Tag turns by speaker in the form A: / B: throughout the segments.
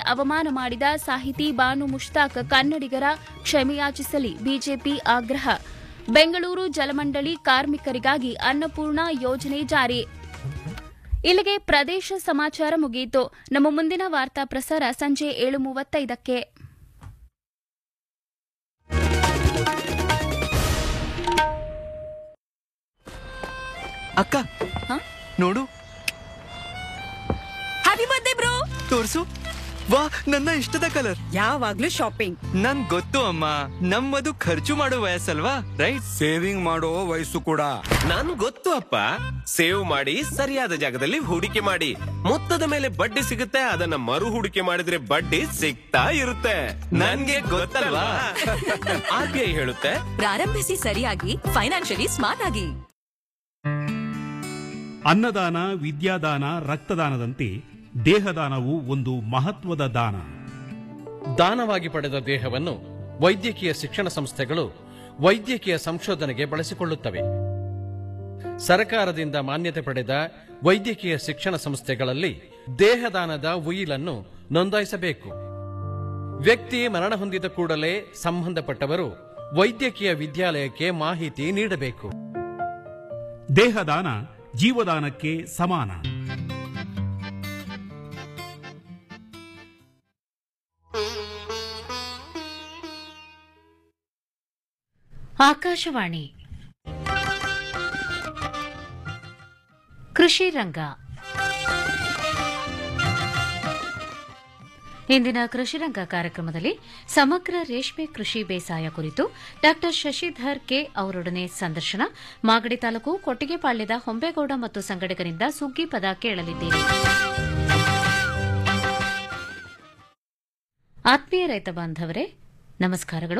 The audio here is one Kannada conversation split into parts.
A: ಅವಮಾನ ಮಾಡಿದ ಸಾಹಿತಿ ಬಾನು ಮುಷ್ತಾಕ್ ಕನ್ನಡಿಗರ ಕ್ಷಮೆಯಾಚಿಸಲಿ ಬಿಜೆಪಿ ಆಗ್ರಹ ಬೆಂಗಳೂರು ಜಲಮಂಡಳಿ ಕಾರ್ಮಿಕರಿಗಾಗಿ ಅನ್ನಪೂರ್ಣ ಯೋಜನೆ ಜಾರಿ ಇಲ್ಲಿಗೆ ಪ್ರದೇಶ ಸಮಾಚಾರ ಮುಗಿಯಿತು ನಮ್ಮ ಮುಂದಿನ ವಾರ್ತಾ ಪ್ರಸಾರ ಸಂಜೆ ಏಳು ಮೂವತ್ತೈದಕ್ಕೆ
B: ಅಕ್ಕ
A: ಹ?
B: ನೋಡು
C: ಹ್ಯಾಪಿ ಬರ್ತ್ಡೇ ಬ್ರೋ
B: ತೋರ್ಸು ವಾ ನನ್ನ ಇಷ್ಟದ ಕಲರ್
C: ಯಾವಾಗ್ಲೂ ಶಾಪಿಂಗ್
B: ನನ್ ಗೊತ್ತು ಅಮ್ಮ ನಮ್ಮದು ಖರ್ಚು ಮಾಡೋ ವಯಸ್ಸಲ್ವಾ ರೈಟ್
D: ಸೇವಿಂಗ್ ಮಾಡೋ ವಯಸ್ಸು ಕೂಡ
E: ನನ್ ಗೊತ್ತು ಅಪ್ಪ ಸೇವ್ ಮಾಡಿ ಸರಿಯಾದ ಜಾಗದಲ್ಲಿ ಹೂಡಿಕೆ ಮಾಡಿ ಮೊತ್ತದ ಮೇಲೆ ಬಡ್ಡಿ ಸಿಗುತ್ತೆ ಅದನ್ನ ಮರು ಹೂಡಿಕೆ ಮಾಡಿದ್ರೆ ಬಡ್ಡಿ ಸಿಗ್ತಾ ಇರುತ್ತೆ ನನ್ಗೆ ಗೊತ್ತಲ್ವಾ ಆರ್ ಬಿ ಐ ಹೇಳುತ್ತೆ
C: ಪ್ರಾರಂಭಿಸಿ ಸರಿಯಾಗಿ ಫೈನಾನ್ಷಿಯಲಿ ಸ್ಮಾರ್ಟ್ ಆಗಿ
F: ಅನ್ನದಾನ ವಿದ್ಯಾದಾನ ರಕ್ತದಾನದಂತೆ ದೇಹದಾನವು ಒಂದು ಮಹತ್ವದ ದಾನ
G: ದಾನವಾಗಿ ಪಡೆದ ದೇಹವನ್ನು ವೈದ್ಯಕೀಯ ಶಿಕ್ಷಣ ಸಂಸ್ಥೆಗಳು ವೈದ್ಯಕೀಯ ಸಂಶೋಧನೆಗೆ ಬಳಸಿಕೊಳ್ಳುತ್ತವೆ ಸರಕಾರದಿಂದ ಮಾನ್ಯತೆ ಪಡೆದ ವೈದ್ಯಕೀಯ ಶಿಕ್ಷಣ ಸಂಸ್ಥೆಗಳಲ್ಲಿ ದೇಹದಾನದ ಉಯಿಲನ್ನು ನೋಂದಾಯಿಸಬೇಕು ವ್ಯಕ್ತಿ ಮರಣ ಹೊಂದಿದ ಕೂಡಲೇ ಸಂಬಂಧಪಟ್ಟವರು ವೈದ್ಯಕೀಯ ವಿದ್ಯಾಲಯಕ್ಕೆ ಮಾಹಿತಿ ನೀಡಬೇಕು
F: ದೇಹದಾನ ಜೀವದಾನಕ್ಕೆ ಸಮಾನ
H: ಆಕಾಶವಾಣಿ ಕೃಷಿ ರಂಗ ಇಂದಿನ ಕೃಷಿ ರಂಗ ಕಾರ್ಯಕ್ರಮದಲ್ಲಿ ಸಮಗ್ರ ರೇಷ್ಮೆ ಕೃಷಿ ಬೇಸಾಯ ಕುರಿತು ಡಾ ಶಶಿಧರ್ ಕೆ ಅವರೊಡನೆ ಸಂದರ್ಶನ ಮಾಗಡಿ ತಾಲೂಕು ಕೊಟ್ಟಿಗೆಪಾಳ್ಯದ ಹೊಂಬೇಗೌಡ ಮತ್ತು ಸಂಗಡಿಗರಿಂದ ಸುಗ್ಗಿ ಪದ ಕೇಳಲಿದ್ದೀರಿ ಆತ್ಮೀಯ ರೈತ ಬಾಂಧವರೇ ನಮಸ್ಕಾರಗಳು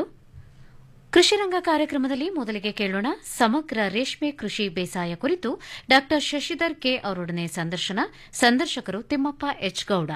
H: ಕೃಷಿರಂಗ ಕಾರ್ಯಕ್ರಮದಲ್ಲಿ ಮೊದಲಿಗೆ ಕೇಳೋಣ ಸಮಗ್ರ ರೇಷ್ಮೆ ಕೃಷಿ ಬೇಸಾಯ ಕುರಿತು ಡಾ ಶಶಿಧರ್ ಕೆ ಅವರೊಡನೆ ಸಂದರ್ಶನ ಸಂದರ್ಶಕರು ತಿಮ್ಮಪ್ಪ ಎಚ್ ಗೌಡ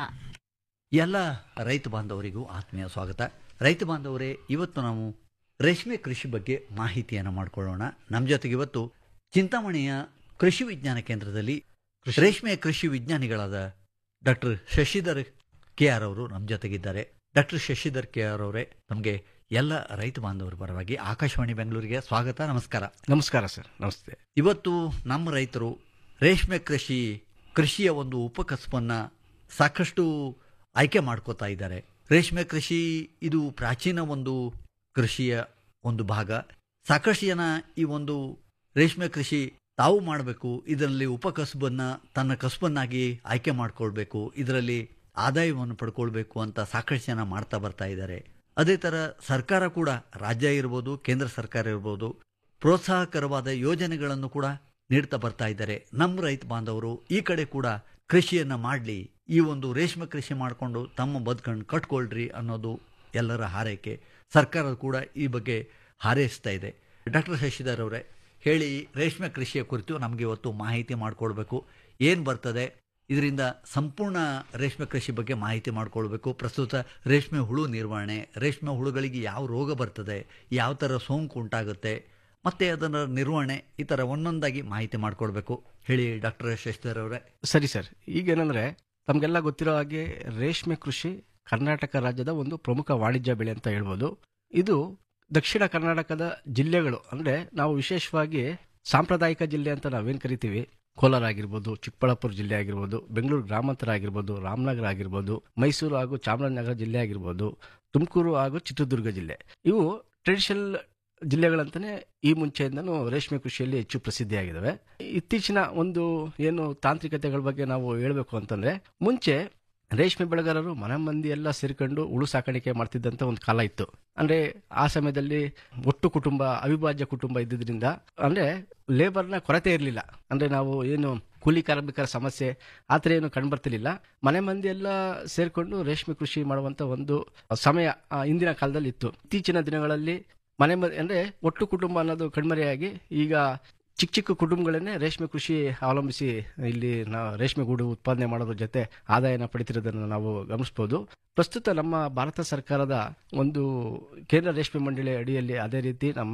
I: ಎಲ್ಲ ರೈತ ಬಾಂಧವರಿಗೂ ಆತ್ಮೀಯ ಸ್ವಾಗತ ರೈತ ಬಾಂಧವರೇ ಇವತ್ತು ನಾವು ರೇಷ್ಮೆ ಕೃಷಿ ಬಗ್ಗೆ ಮಾಹಿತಿಯನ್ನು ಮಾಡಿಕೊಳ್ಳೋಣ ನಮ್ಮ ಜೊತೆಗೆ ಇವತ್ತು ಚಿಂತಾಮಣಿಯ ಕೃಷಿ ವಿಜ್ಞಾನ ಕೇಂದ್ರದಲ್ಲಿ ರೇಷ್ಮೆ ಕೃಷಿ ವಿಜ್ಞಾನಿಗಳಾದ ಡಾಕ್ಟರ್ ಶಶಿಧರ್ ಕೆ ಆರ್ ಅವರು ನಮ್ಮ ಜೊತೆಗಿದ್ದಾರೆ ಡಾಕ್ಟರ್ ಶಶಿಧರ್ ಕೆ ಆರ್ ಅವರೇ ನಮಗೆ ಎಲ್ಲ ರೈತ ಬಾಂಧವರ ಪರವಾಗಿ ಆಕಾಶವಾಣಿ ಬೆಂಗಳೂರಿಗೆ ಸ್ವಾಗತ ನಮಸ್ಕಾರ
D: ನಮಸ್ಕಾರ ಸರ್ ನಮಸ್ತೆ
I: ಇವತ್ತು ನಮ್ಮ ರೈತರು ರೇಷ್ಮೆ ಕೃಷಿ ಕೃಷಿಯ ಒಂದು ಉಪಕಸಬನ್ನು ಸಾಕಷ್ಟು ಆಯ್ಕೆ ಮಾಡ್ಕೋತಾ ಇದ್ದಾರೆ ರೇಷ್ಮೆ ಕೃಷಿ ಇದು ಪ್ರಾಚೀನ ಒಂದು ಕೃಷಿಯ ಒಂದು ಭಾಗ ಸಾಕಷ್ಟು ಜನ ಈ ಒಂದು ರೇಷ್ಮೆ ಕೃಷಿ ತಾವು ಮಾಡಬೇಕು ಇದರಲ್ಲಿ ಉಪಕಸಬನ್ನು ತನ್ನ ಕಸಬನ್ನಾಗಿ ಆಯ್ಕೆ ಮಾಡ್ಕೊಳ್ಬೇಕು ಇದರಲ್ಲಿ ಆದಾಯವನ್ನು ಪಡ್ಕೊಳ್ಬೇಕು ಅಂತ ಸಾಕಷ್ಟು ಜನ ಮಾಡ್ತಾ ಬರ್ತಾ ಇದ್ದಾರೆ ಅದೇ ಥರ ಸರ್ಕಾರ ಕೂಡ ರಾಜ್ಯ ಇರ್ಬೋದು ಕೇಂದ್ರ ಸರ್ಕಾರ ಇರ್ಬೋದು ಪ್ರೋತ್ಸಾಹಕರವಾದ ಯೋಜನೆಗಳನ್ನು ಕೂಡ ನೀಡ್ತಾ ಬರ್ತಾ ಇದ್ದಾರೆ ನಮ್ಮ ರೈತ ಬಾಂಧವರು ಈ ಕಡೆ ಕೂಡ ಕೃಷಿಯನ್ನು ಮಾಡಲಿ ಈ ಒಂದು ರೇಷ್ಮೆ ಕೃಷಿ ಮಾಡಿಕೊಂಡು ತಮ್ಮ ಬದುಕನ್ನು ಕಟ್ಕೊಳ್ರಿ ಅನ್ನೋದು ಎಲ್ಲರ ಹಾರೈಕೆ ಸರ್ಕಾರ ಕೂಡ ಈ ಬಗ್ಗೆ ಹಾರೈಸ್ತಾ ಇದೆ ಡಾಕ್ಟರ್ ಶಶಿಧರ್ ಅವರೇ ಹೇಳಿ ರೇಷ್ಮೆ ಕೃಷಿಯ ಕುರಿತು ನಮಗೆ ಇವತ್ತು ಮಾಹಿತಿ ಮಾಡಿಕೊಳ್ಬೇಕು ಏನು ಬರ್ತದೆ ಇದರಿಂದ ಸಂಪೂರ್ಣ ರೇಷ್ಮೆ ಕೃಷಿ ಬಗ್ಗೆ ಮಾಹಿತಿ ಮಾಡಿಕೊಳ್ಬೇಕು ಪ್ರಸ್ತುತ ರೇಷ್ಮೆ ಹುಳು ನಿರ್ವಹಣೆ ರೇಷ್ಮೆ ಹುಳುಗಳಿಗೆ ಯಾವ ರೋಗ ಬರ್ತದೆ ಯಾವ ಥರ ಸೋಂಕು ಉಂಟಾಗುತ್ತೆ ಮತ್ತು ಅದರ ನಿರ್ವಹಣೆ ಈ ಥರ ಒಂದೊಂದಾಗಿ ಮಾಹಿತಿ ಮಾಡಿಕೊಡ್ಬೇಕು ಹೇಳಿ ಡಾಕ್ಟರ್ ಶಶಿಧರ್ ಅವರೇ
D: ಸರಿ ಸರ್ ಈಗೇನಂದ್ರೆ ತಮಗೆಲ್ಲ ಗೊತ್ತಿರೋ ಹಾಗೆ ರೇಷ್ಮೆ ಕೃಷಿ ಕರ್ನಾಟಕ ರಾಜ್ಯದ ಒಂದು ಪ್ರಮುಖ ವಾಣಿಜ್ಯ ಬೆಳೆ ಅಂತ ಹೇಳ್ಬೋದು ಇದು ದಕ್ಷಿಣ ಕರ್ನಾಟಕದ ಜಿಲ್ಲೆಗಳು ಅಂದ್ರೆ ನಾವು ವಿಶೇಷವಾಗಿ ಸಾಂಪ್ರದಾಯಿಕ ಜಿಲ್ಲೆ ಅಂತ ನಾವೇನ್ ಕರಿತೀವಿ ಕೋಲಾರ ಆಗಿರ್ಬೋದು ಚಿಕ್ಕಬಳ್ಳಾಪುರ ಜಿಲ್ಲೆ ಆಗಿರ್ಬೋದು ಬೆಂಗಳೂರು ಗ್ರಾಮಾಂತರ ಆಗಿರ್ಬೋದು ರಾಮನಗರ ಆಗಿರ್ಬೋದು ಮೈಸೂರು ಹಾಗೂ ಚಾಮರಾಜನಗರ ಜಿಲ್ಲೆ ಆಗಿರ್ಬೋದು ತುಮಕೂರು ಹಾಗೂ ಚಿತ್ರದುರ್ಗ ಜಿಲ್ಲೆ ಇವು ಟ್ರೆಡಿಷನಲ್ ಜಿಲ್ಲೆಗಳಂತಾನೆ ಈ ಮುಂಚೆಯಿಂದನೂ ರೇಷ್ಮೆ ಕೃಷಿಯಲ್ಲಿ ಹೆಚ್ಚು ಪ್ರಸಿದ್ಧಿಯಾಗಿದ್ದಾವೆ ಇತ್ತೀಚಿನ ಒಂದು ಏನು ತಾಂತ್ರಿಕತೆಗಳ ಬಗ್ಗೆ ನಾವು ಹೇಳಬೇಕು ಅಂತಂದ್ರೆ ಮುಂಚೆ ರೇಷ್ಮೆ ಬೆಳೆಗಾರರು ಮನೆ ಮಂದಿ ಎಲ್ಲ ಸೇರ್ಕೊಂಡು ಉಳು ಸಾಕಾಣಿಕೆ ಮಾಡ್ತಿದ್ದಂತ ಒಂದು ಕಾಲ ಇತ್ತು ಅಂದ್ರೆ ಆ ಸಮಯದಲ್ಲಿ ಒಟ್ಟು ಕುಟುಂಬ ಅವಿಭಾಜ್ಯ ಕುಟುಂಬ ಇದ್ದಿದ್ರಿಂದ ಅಂದ್ರೆ ಲೇಬರ್ನ ಕೊರತೆ ಇರಲಿಲ್ಲ ಅಂದ್ರೆ ನಾವು ಏನು ಕೂಲಿ ಕಾರ್ಮಿಕರ ಸಮಸ್ಯೆ ಆ ಥರ ಏನು ಕಂಡುಬರ್ತಿರ್ಲಿಲ್ಲ ಮನೆ ಮಂದಿ ಎಲ್ಲ ಸೇರ್ಕೊಂಡು ರೇಷ್ಮೆ ಕೃಷಿ ಮಾಡುವಂತ ಒಂದು ಸಮಯ ಆ, ಇಂದಿನ ಕಾಲದಲ್ಲಿ ಇತ್ತು ಇತ್ತೀಚಿನ ದಿನಗಳಲ್ಲಿ ಮನೆ ಮ ಅಂದ್ರೆ ಒಟ್ಟು ಕುಟುಂಬ ಅನ್ನೋದು ಕಣ್ಮರೆಯಾಗಿ ಈಗ ಚಿಕ್ಕ ಚಿಕ್ಕ ಕುಟುಂಬಗಳನ್ನೇ ರೇಷ್ಮೆ ಕೃಷಿ ಅವಲಂಬಿಸಿ ಇಲ್ಲಿ ನಾವು ರೇಷ್ಮೆ ಗೂಡು ಉತ್ಪಾದನೆ ಮಾಡೋದ್ರ ಜೊತೆ ಆದಾಯನ ಪಡಿತಿರೋದನ್ನು ನಾವು ಗಮನಿಸಬಹುದು ಪ್ರಸ್ತುತ ನಮ್ಮ ಭಾರತ ಸರ್ಕಾರದ ಒಂದು ಕೇಂದ್ರ ರೇಷ್ಮೆ ಮಂಡಳಿ ಅಡಿಯಲ್ಲಿ ಅದೇ ರೀತಿ ನಮ್ಮ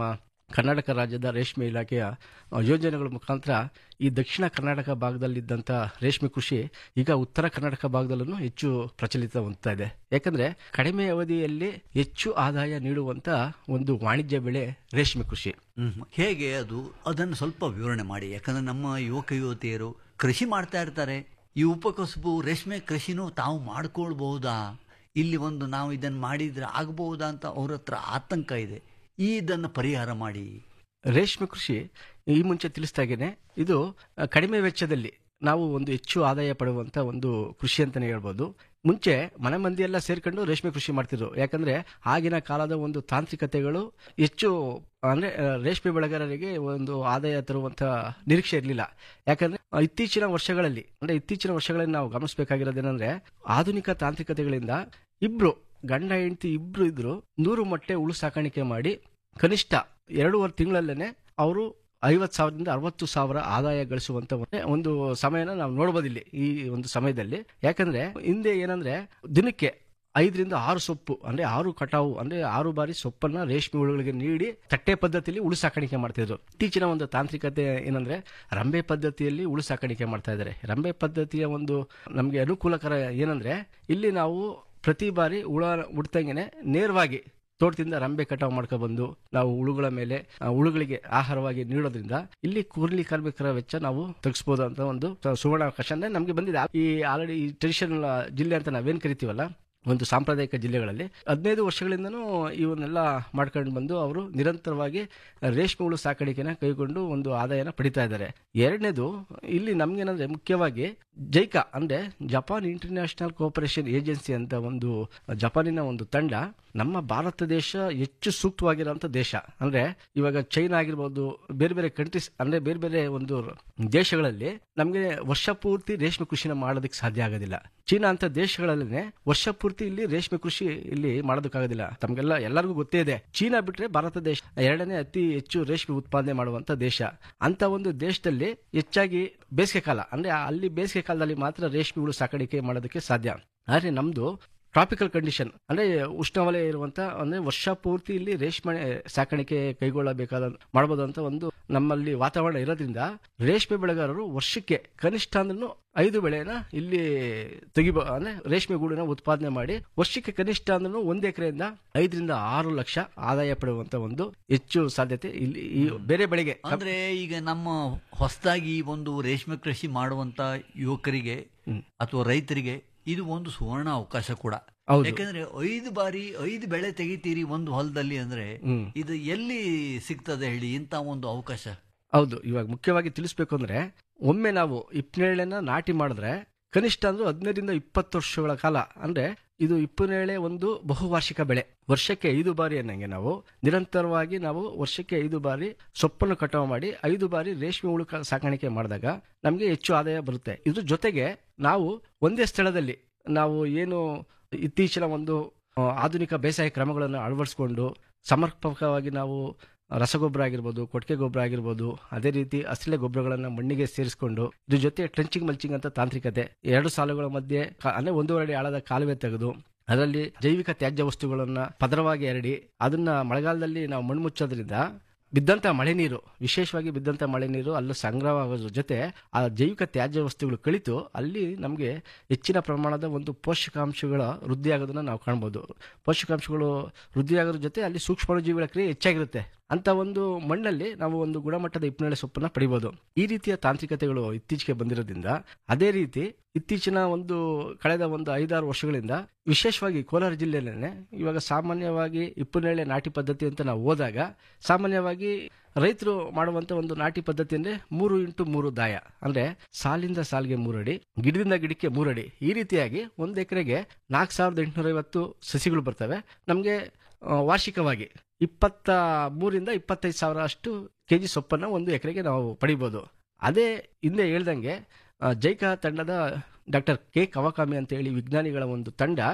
D: ಕರ್ನಾಟಕ ರಾಜ್ಯದ ರೇಷ್ಮೆ ಇಲಾಖೆಯ ಆ, ಯೋಜನೆಗಳ ಮುಖಾಂತರ ಈ ದಕ್ಷಿಣ ಕರ್ನಾಟಕ ಭಾಗದಲ್ಲಿದ್ದಂಥ ರೇಷ್ಮೆ ಕೃಷಿ ಈಗ ಉತ್ತರ ಕರ್ನಾಟಕ ಭಾಗದಲ್ಲೂ ಹೆಚ್ಚು ಪ್ರಚಲಿತ ಹೊಂದ್ತಾ ಇದೆ ಯಾಕಂದ್ರೆ ಕಡಿಮೆ ಅವಧಿಯಲ್ಲಿ ಹೆಚ್ಚು ಆದಾಯ ನೀಡುವಂತ ಒಂದು ವಾಣಿಜ್ಯ ಬೆಳೆ ರೇಷ್ಮೆ ಕೃಷಿ
I: ಹ್ಮ್. ಹೇಗೆ ಅದು ಅದನ್ನು ಸ್ವಲ್ಪ ವಿವರಣೆ ಮಾಡಿ ಯಾಕಂದ್ರೆ ನಮ್ಮ ಯುವಕ ಯುವತಿಯರು ಕೃಷಿ ಮಾಡ್ತಾ ಇರ್ತಾರೆ ಈ ಉಪಕಸಬು ರೇಷ್ಮೆ ಕೃಷಿನೂ ತಾವು ಮಾಡ್ಕೊಳ್ಬಹುದಾ ಇಲ್ಲಿ ಒಂದು ನಾವು ಇದನ್ನು ಮಾಡಿದ್ರೆ ಆಗಬಹುದಾ ಅಂತ ಅವ್ರ ಹತ್ರ ಆತಂಕ ಇದೆ ಈ ಇದನ್ನು ಪರಿಹಾರ ಮಾಡಿ
D: ರೇಷ್ಮೆ ಕೃಷಿ ಈ ಮುಂಚೆ ತಿಳಿಸ್ದಾಗೇನೆ ಇದು ಆ, ಕಡಿಮೆ ವೆಚ್ಚದಲ್ಲಿ ನಾವು ಒಂದು ಹೆಚ್ಚು ಆದಾಯ ಪಡುವಂತ ಒಂದು ಕೃಷಿ ಅಂತಾನೆ ಹೇಳ್ಬೋದು ಮುಂಚೆ ಮನೆ ಮಂದಿ ಎಲ್ಲ ಸೇರ್ಕೊಂಡು ರೇಷ್ಮೆ ಕೃಷಿ ಮಾಡ್ತಿದ್ರು ಯಾಕಂದ್ರೆ ಆಗಿನ ಕಾಲದ ಒಂದು ತಾಂತ್ರಿಕತೆಗಳು ಹೆಚ್ಚು ಅಂದ್ರೆ ಆ, ರೇಷ್ಮೆ ಬೆಳೆಗಾರರಿಗೆ ಒಂದು ಆದಾಯ ತರುವಂತ ನಿರೀಕ್ಷೆ ಇರಲಿಲ್ಲ ಯಾಕಂದ್ರೆ ಆ, ಇತ್ತೀಚಿನ ವರ್ಷಗಳಲ್ಲಿ ಅಂದ್ರೆ ಇತ್ತೀಚಿನ ವರ್ಷಗಳಲ್ಲಿ ನಾವು ಗಮನಿಸಬೇಕಾಗಿರೋದೇನಂದ್ರೆ ಆಧುನಿಕ ತಾಂತ್ರಿಕತೆಗಳಿಂದ ಇಬ್ರು ಗಂಡ ಹೆಂಡತಿ ಇಬ್ರು ಇದ್ರು ನೂರು ಮೊಟ್ಟೆ ಉಳು ಸಾಕಾಣಿಕೆ ಮಾಡಿ ಕನಿಷ್ಠ ಎರಡೂವರೆ ತಿಂಗಳಲ್ಲೇನೆ ಅವರು ಐವತ್ ಸಾವಿರದಿಂದ ಅರವತ್ತು ಸಾವಿರ ಆದಾಯ ಗಳಿಸುವಂತ ಒಂದು- ಒಂದು ಸಮಯನ ನಾವು ನೋಡಬಹುದು ಇಲ್ಲಿ ಈ ಒಂದು ಸಮಯದಲ್ಲಿ ಯಾಕಂದ್ರೆ ಹಿಂದೆ ಏನಂದ್ರೆ ದಿನಕ್ಕೆ ಐದರಿಂದ ಆರು ಸೊಪ್ಪು ಅಂದ್ರೆ ಆರು ಕಟಾವು ಅಂದ್ರೆ ಆರು ಬಾರಿ ಸೊಪ್ಪನ್ನ ರೇಷ್ಮೆ ಹುಳುಗಳಿಗೆ ನೀಡಿ ತಟ್ಟೆ ಪದ್ಧತಿಯಲ್ಲಿ ಉಳು ಸಾಕಾಣಿಕೆ ಮಾಡ್ತಿದ್ರು ಇತ್ತೀಚಿನ ಒಂದು ತಾಂತ್ರಿಕತೆ ಏನಂದ್ರೆ ರಂಬೆ ಪದ್ಧತಿಯಲ್ಲಿ ಉಳು ಸಾಕಾಣಿಕೆ ಮಾಡ್ತಾ ಇದ್ದಾರೆ ರಂಬೆ ಪದ್ಧತಿಯ ಒಂದು ನಮಗೆ ಅನುಕೂಲಕರ ಏನಂದ್ರೆ ಇಲ್ಲಿ ನಾವು ಪ್ರತಿ ಬಾರಿ ಹುಳ ಹುಡ್ತಂಗೆನೆ ನೇರವಾಗಿ ತೋಟದಿಂದ ರಂಬೆ ಕಟಾವು ಮಾಡ್ಕೊಬಂದು ನಾವು ಹುಳುಗಳ ಮೇಲೆ ಆ, ಹುಳುಗಳಿಗೆ ಆಹಾರವಾಗಿ ನೀಡೋದ್ರಿಂದ ಇಲ್ಲಿ ಕೂರ್ಲಿ ಕಾರ್ಮಿಕರ ವೆಚ್ಚ ನಾವು ತಗ್ಸ್ಬೋದು ಅಂತ ಒಂದು ಸುವರ್ಣಾವಕಾಶ ಅಂದ್ರೆ ನಮಗೆ ಬಂದಿದೆ ಈ ಆಲ್ರೆಡಿ ಈ ಟ್ರೆಡಿಷನಲ್ ಜಿಲ್ಲೆ ಅಂತ ನಾವೇನ್ ಕರಿತೀವಲ್ಲ ಒಂದು ಸಾಂಪ್ರದಾಯಿಕ ಜಿಲ್ಲೆಗಳಲ್ಲಿ ಹದಿನೈದು ವರ್ಷಗಳಿಂದನೂ ಇವನ್ನೆಲ್ಲ ಮಾಡ್ಕೊಂಡು ಬಂದು ಅವರು ನಿರಂತರವಾಗಿ ರೇಷ್ಮೆ ಹುಳು ಸಾಕಾಣಿಕೆನ ಕೈಗೊಂಡು ಒಂದು ಆದಾಯನ ಪಡಿತಾ ಇದ್ದಾರೆ ಎರಡನೇದು ಇಲ್ಲಿ ನಮ್ಗೇನಂದ್ರೆ ಮುಖ್ಯವಾಗಿ ಜೈಕಾ ಅಂದ್ರೆ ಜಪಾನ್ ಇಂಟರ್ನ್ಯಾಷನಲ್ ಕೋಆಪರೇಷನ್ ಏಜೆನ್ಸಿ ಅಂತ ಒಂದು ಜಪಾನಿನ ಒಂದು ತಂಡ ನಮ್ಮ ಭಾರತ ದೇಶ ಹೆಚ್ಚು ಸೂಕ್ತವಾಗಿರುವಂತ ದೇಶ ಅಂದ್ರೆ ಇವಾಗ ಚೈನಾ ಆಗಿರ್ಬೋದು ಬೇರೆ ಬೇರೆ ಕಂಟ್ರೀಸ್ ಅಂದ್ರೆ ಬೇರೆ ಬೇರೆ ಒಂದು ದೇಶಗಳಲ್ಲಿ ನಮಗೆ ವರ್ಷ ಪೂರ್ತಿ ರೇಷ್ಮೆ ಕೃಷಿನ ಮಾಡೋದಕ್ಕೆ ಸಾಧ್ಯ ಆಗೋದಿಲ್ಲ ಚೀನಾ ಅಂತ ದೇಶಗಳಲ್ಲೇ ವರ್ಷ ಪೂರ್ತಿ ಇಲ್ಲಿ ರೇಷ್ಮೆ ಕೃಷಿ ಇಲ್ಲಿ ಮಾಡೋದಕ್ಕಾಗೋದಿಲ್ಲ ತಮ್ಗೆಲ್ಲ ಎಲ್ಲರಿಗೂ ಗೊತ್ತೇ ಇದೆ ಚೀನಾ ಬಿಟ್ರೆ ಭಾರತ ದೇಶ ಎರಡನೇ ಅತಿ ಹೆಚ್ಚು ರೇಷ್ಮೆ ಉತ್ಪಾದನೆ ಮಾಡುವಂತ ದೇಶ ಅಂತ ಒಂದು ದೇಶದಲ್ಲಿ ಹೆಚ್ಚಾಗಿ ಬೇಸಿಗೆ ಕಾಲ ಅಂದ್ರೆ ಅಲ್ಲಿ ಬೇಸಿಗೆ ಕಾಲದಲ್ಲಿ ಮಾತ್ರ ರೇಷ್ಮೆ ಹುಳು ಸಾಕಾಣಿಕೆ ಮಾಡೋದಕ್ಕೆ ಸಾಧ್ಯ ಆದ್ರೆ ನಮ್ದು ಟ್ರಾಪಿಕಲ್ ಕಂಡೀಷನ್ ಅಂದ್ರೆ ಉಷ್ಣವಲಯ ಇರುವಂತ ಅಂದ್ರೆ ವರ್ಷ ಪೂರ್ತಿ ಇಲ್ಲಿ ರೇಷ್ಮೆ ಸಾಕಾಣಿಕೆ ಕೈಗೊಳ್ಳಬೇಕಾದ ಮಾಡಬಹುದು ಅಂತ ಒಂದು ನಮ್ಮಲ್ಲಿ ವಾತಾವರಣ ಇರೋದ್ರಿಂದ ರೇಷ್ಮೆ ಬೆಳೆಗಾರರು ವರ್ಷಕ್ಕೆ ಕನಿಷ್ಠ ಅಂದ್ರೂ ಐದು ಬೆಳೆನ ಇಲ್ಲಿ ತೆಗಿಬ ಅಂದ್ರೆ ರೇಷ್ಮೆ ಗೂಡಿನ ಉತ್ಪಾದನೆ ಮಾಡಿ ವರ್ಷಕ್ಕೆ ಕನಿಷ್ಠ ಅಂದ್ರೂ ಒಂದ್ ಎಕರೆಯಿಂದ ಐದರಿಂದ ಆರು ಲಕ್ಷ ಆದಾಯ ಪಡೆಯುವಂತ ಒಂದು ಹೆಚ್ಚು ಸಾಧ್ಯತೆ ಇಲ್ಲಿ ಈ ಬೇರೆ ಬೆಳೆಗೆ
I: ಅಂದ್ರೆ ಈಗ ನಮ್ಮ ಹೊಸದಾಗಿ ಈ ಒಂದು ರೇಷ್ಮೆ ಕೃಷಿ ಮಾಡುವಂತ ಯುವಕರಿಗೆ ಅಥವಾ ರೈತರಿಗೆ ಇದು ಒಂದು ಸುವರ್ಣ ಅವಕಾಶ ಕೂಡ
D: ಹೌದು.
I: ಯಾಕಂದ್ರೆ ಐದು ಬಾರಿ ಐದು ಬೆಳೆ ತೆಗಿತೀರಿ ಒಂದು ಹೊಲದಲ್ಲಿ ಅಂದ್ರೆ
D: ಹ್ಮ್.
I: ಇದು ಎಲ್ಲಿ ಸಿಗ್ತದೆ ಹೇಳಿ ಇಂತ ಒಂದು ಅವಕಾಶ
D: ಹೌದು ಇವಾಗ ಮುಖ್ಯವಾಗಿ ತಿಳಿಸ್ಬೇಕು ಅಂದ್ರೆ ಒಮ್ಮೆ ನಾವು ಇಪ್ಪನೇಳೆನ ನಾಟಿ ಮಾಡಿದ್ರೆ ಕನಿಷ್ಠ ಅಂದ್ರೆ ಹದಿನೈದರಿಂದ ಇಪ್ಪತ್ತು ವರ್ಷಗಳ ಕಾಲ ಅಂದ್ರೆ ಇದು ಇಪ್ಪನೇಳೆ ಒಂದು ಬಹುವಾರ್ಷಿಕ ಬೆಳೆ ವರ್ಷಕ್ಕೆ ಐದು ಬಾರಿ ಅನ್ನಂಗೆ ನಾವು ನಿರಂತರವಾಗಿ ನಾವು ವರ್ಷಕ್ಕೆ ಐದು ಬಾರಿ ಸೊಪ್ಪನ್ನು ಕಟಾವು ಮಾಡಿ ಐದು ಬಾರಿ ರೇಷ್ಮೆ ಹುಳು ಕ- ಸಾಕಾಣಿಕೆ ಮಾಡಿದಾಗ ನಮಗೆ ಹೆಚ್ಚು ಆದಾಯ ಬರುತ್ತೆ ಇದ್ರ ಜೊತೆಗೆ ನಾವು ಒಂದೇ ಸ್ಥಳದಲ್ಲಿ ನಾವು ಏನು ಇತ್ತೀಚಿನ ಒಂದು ಆ, ಆಧುನಿಕ ಬೇಸಾಯ ಕ್ರಮಗಳನ್ನು ಅಳವಡಿಸಿಕೊಂಡು ಸಮರ್ಪಕವಾಗಿ ನಾವು ರಸಗೊಬ್ಬರ ಆಗಿರ್ಬೋದು ಕೊಟ್ಟಿಗೆ ಗೊಬ್ಬರ ಆಗಿರ್ಬೋದು ಅದೇ ರೀತಿ ಹಸಿಲೆ ಗೊಬ್ಬರಗಳನ್ನು ಮಣ್ಣಿಗೆ ಸೇರಿಸಿಕೊಂಡು ಇದ್ರ ಜೊತೆ ಟ್ರೆಂಚಿಂಗ್ ಮಲ್ಚಿಂಗ್ ಅಂತ ತಾಂತ್ರಿಕತೆ ಎರಡು ಸಾಲುಗಳ ಮಧ್ಯೆ ಕ- ಅಂದ್ರೆ ಒಂದೂವರೆ ಅಡಿ ಆಳದ ಕಾಲುವೆ ತೆಗೆದು ಅದರಲ್ಲಿ ಜೈವಿಕ ತ್ಯಾಜ್ಯ ವಸ್ತುಗಳನ್ನ ಪದರವಾಗಿ ಹರಡಿ ಅದನ್ನ ಮಳೆಗಾಲದಲ್ಲಿ ನಾವು ಮಣ್ಣು ಮುಚ್ಚೋದ್ರಿಂದ ಬಿದ್ದಂತ ಮಳೆ ನೀರು ವಿಶೇಷವಾಗಿ ಬಿದ್ದಂತ ಮಳೆ ನೀರು ಅಲ್ಲಿ ಸಂಗ್ರಹವಾಗೋದ್ರ ಜೊತೆ ಆ ಜೈವಿಕ ತ್ಯಾಜ್ಯ ವಸ್ತುಗಳು ಕಳಿತು ಅಲ್ಲಿ ನಮಗೆ ಹೆಚ್ಚಿನ ಪ್ರಮಾಣದ ಒಂದು ಪೋಷಕಾಂಶಗಳ ವೃದ್ಧಿ ಆಗೋದನ್ನ ನಾವು ಕಾಣ್ಬೋದು ಪೋಷಕಾಂಶಗಳು ವೃದ್ಧಿ ಆಗೋದ್ರ ಜೊತೆ ಅಲ್ಲಿ ಸೂಕ್ಷ್ಮಾಣುಜೀವಿಗಳ ಕ್ರಿಯೆ ಹೆಚ್ಚಾಗಿರುತ್ತೆ ಅಂತ ಒಂದು ಮಣ್ಣಲ್ಲಿ ನಾವು ಒಂದು ಗುಣಮಟ್ಟದ ಇಪ್ಪನೇಳೆ ಸೊಪ್ಪನ್ನ ಪಡಿಬೋದು ಈ ರೀತಿಯ ತಾಂತ್ರಿಕತೆಗಳು ಇತ್ತೀಚೆಗೆ ಬಂದಿರೋದ್ರಿಂದ ಅದೇ ರೀತಿ ಇತ್ತೀಚಿನ ಒಂದು ಕಳೆದ ಒಂದು ಐದಾರು ವರ್ಷಗಳಿಂದ ವಿಶೇಷವಾಗಿ ಕೋಲಾರ ಜಿಲ್ಲೆಯಲ್ಲೇ ಇವಾಗ ಸಾಮಾನ್ಯವಾಗಿ ಇಪ್ಪನೇಳೆ ನಾಟಿ ಪದ್ಧತಿ ಅಂತ ನಾವು ಹೋದಾಗ ಸಾಮಾನ್ಯವಾಗಿ ರೈತರು ಮಾಡುವಂತ ಒಂದು ನಾಟಿ ಪದ್ಧತಿ ಅಂದ್ರೆ ಮೂರು ಇಂಟು ಮೂರು ದಾಯ ಅಂದ್ರೆ ಸಾಲಿಂದ ಸಾಲಿಗೆ ಮೂರಡಿ ಗಿಡದಿಂದ ಗಿಡಕ್ಕೆ ಮೂರಡಿ ಈ ರೀತಿಯಾಗಿ ಒಂದು ಎಕರೆಗೆ ನಾಲ್ಕು ಸಾವಿರದ ಎಂಟುನೂರ ಐವತ್ತು ಸಸಿಗಳು ಬರ್ತವೆ ನಮಗೆ ವಾರ್ಷಿಕವಾಗಿ ಇಪ್ಪತ್ತ ಮೂರಿಂದ ಇಪ್ಪತ್ತೈದು ಸಾವಿರ ಅಷ್ಟು ಕೆ ಜಿ ಸೊಪ್ಪನ್ನು ಒಂದು ಎಕರೆಗೆ ನಾವು ಪಡಿಬೋದು ಅದೇ ಹಿಂದೆ ಹೇಳ್ದಂಗೆ ಆ, ಜೈಕಾ ತಂಡದ ಡಾಕ್ಟರ್ ಕೆ ಕವಕಾಮಿ ಅಂತ ಹೇಳಿ ವಿಜ್ಞಾನಿಗಳ ಒಂದು ತಂಡ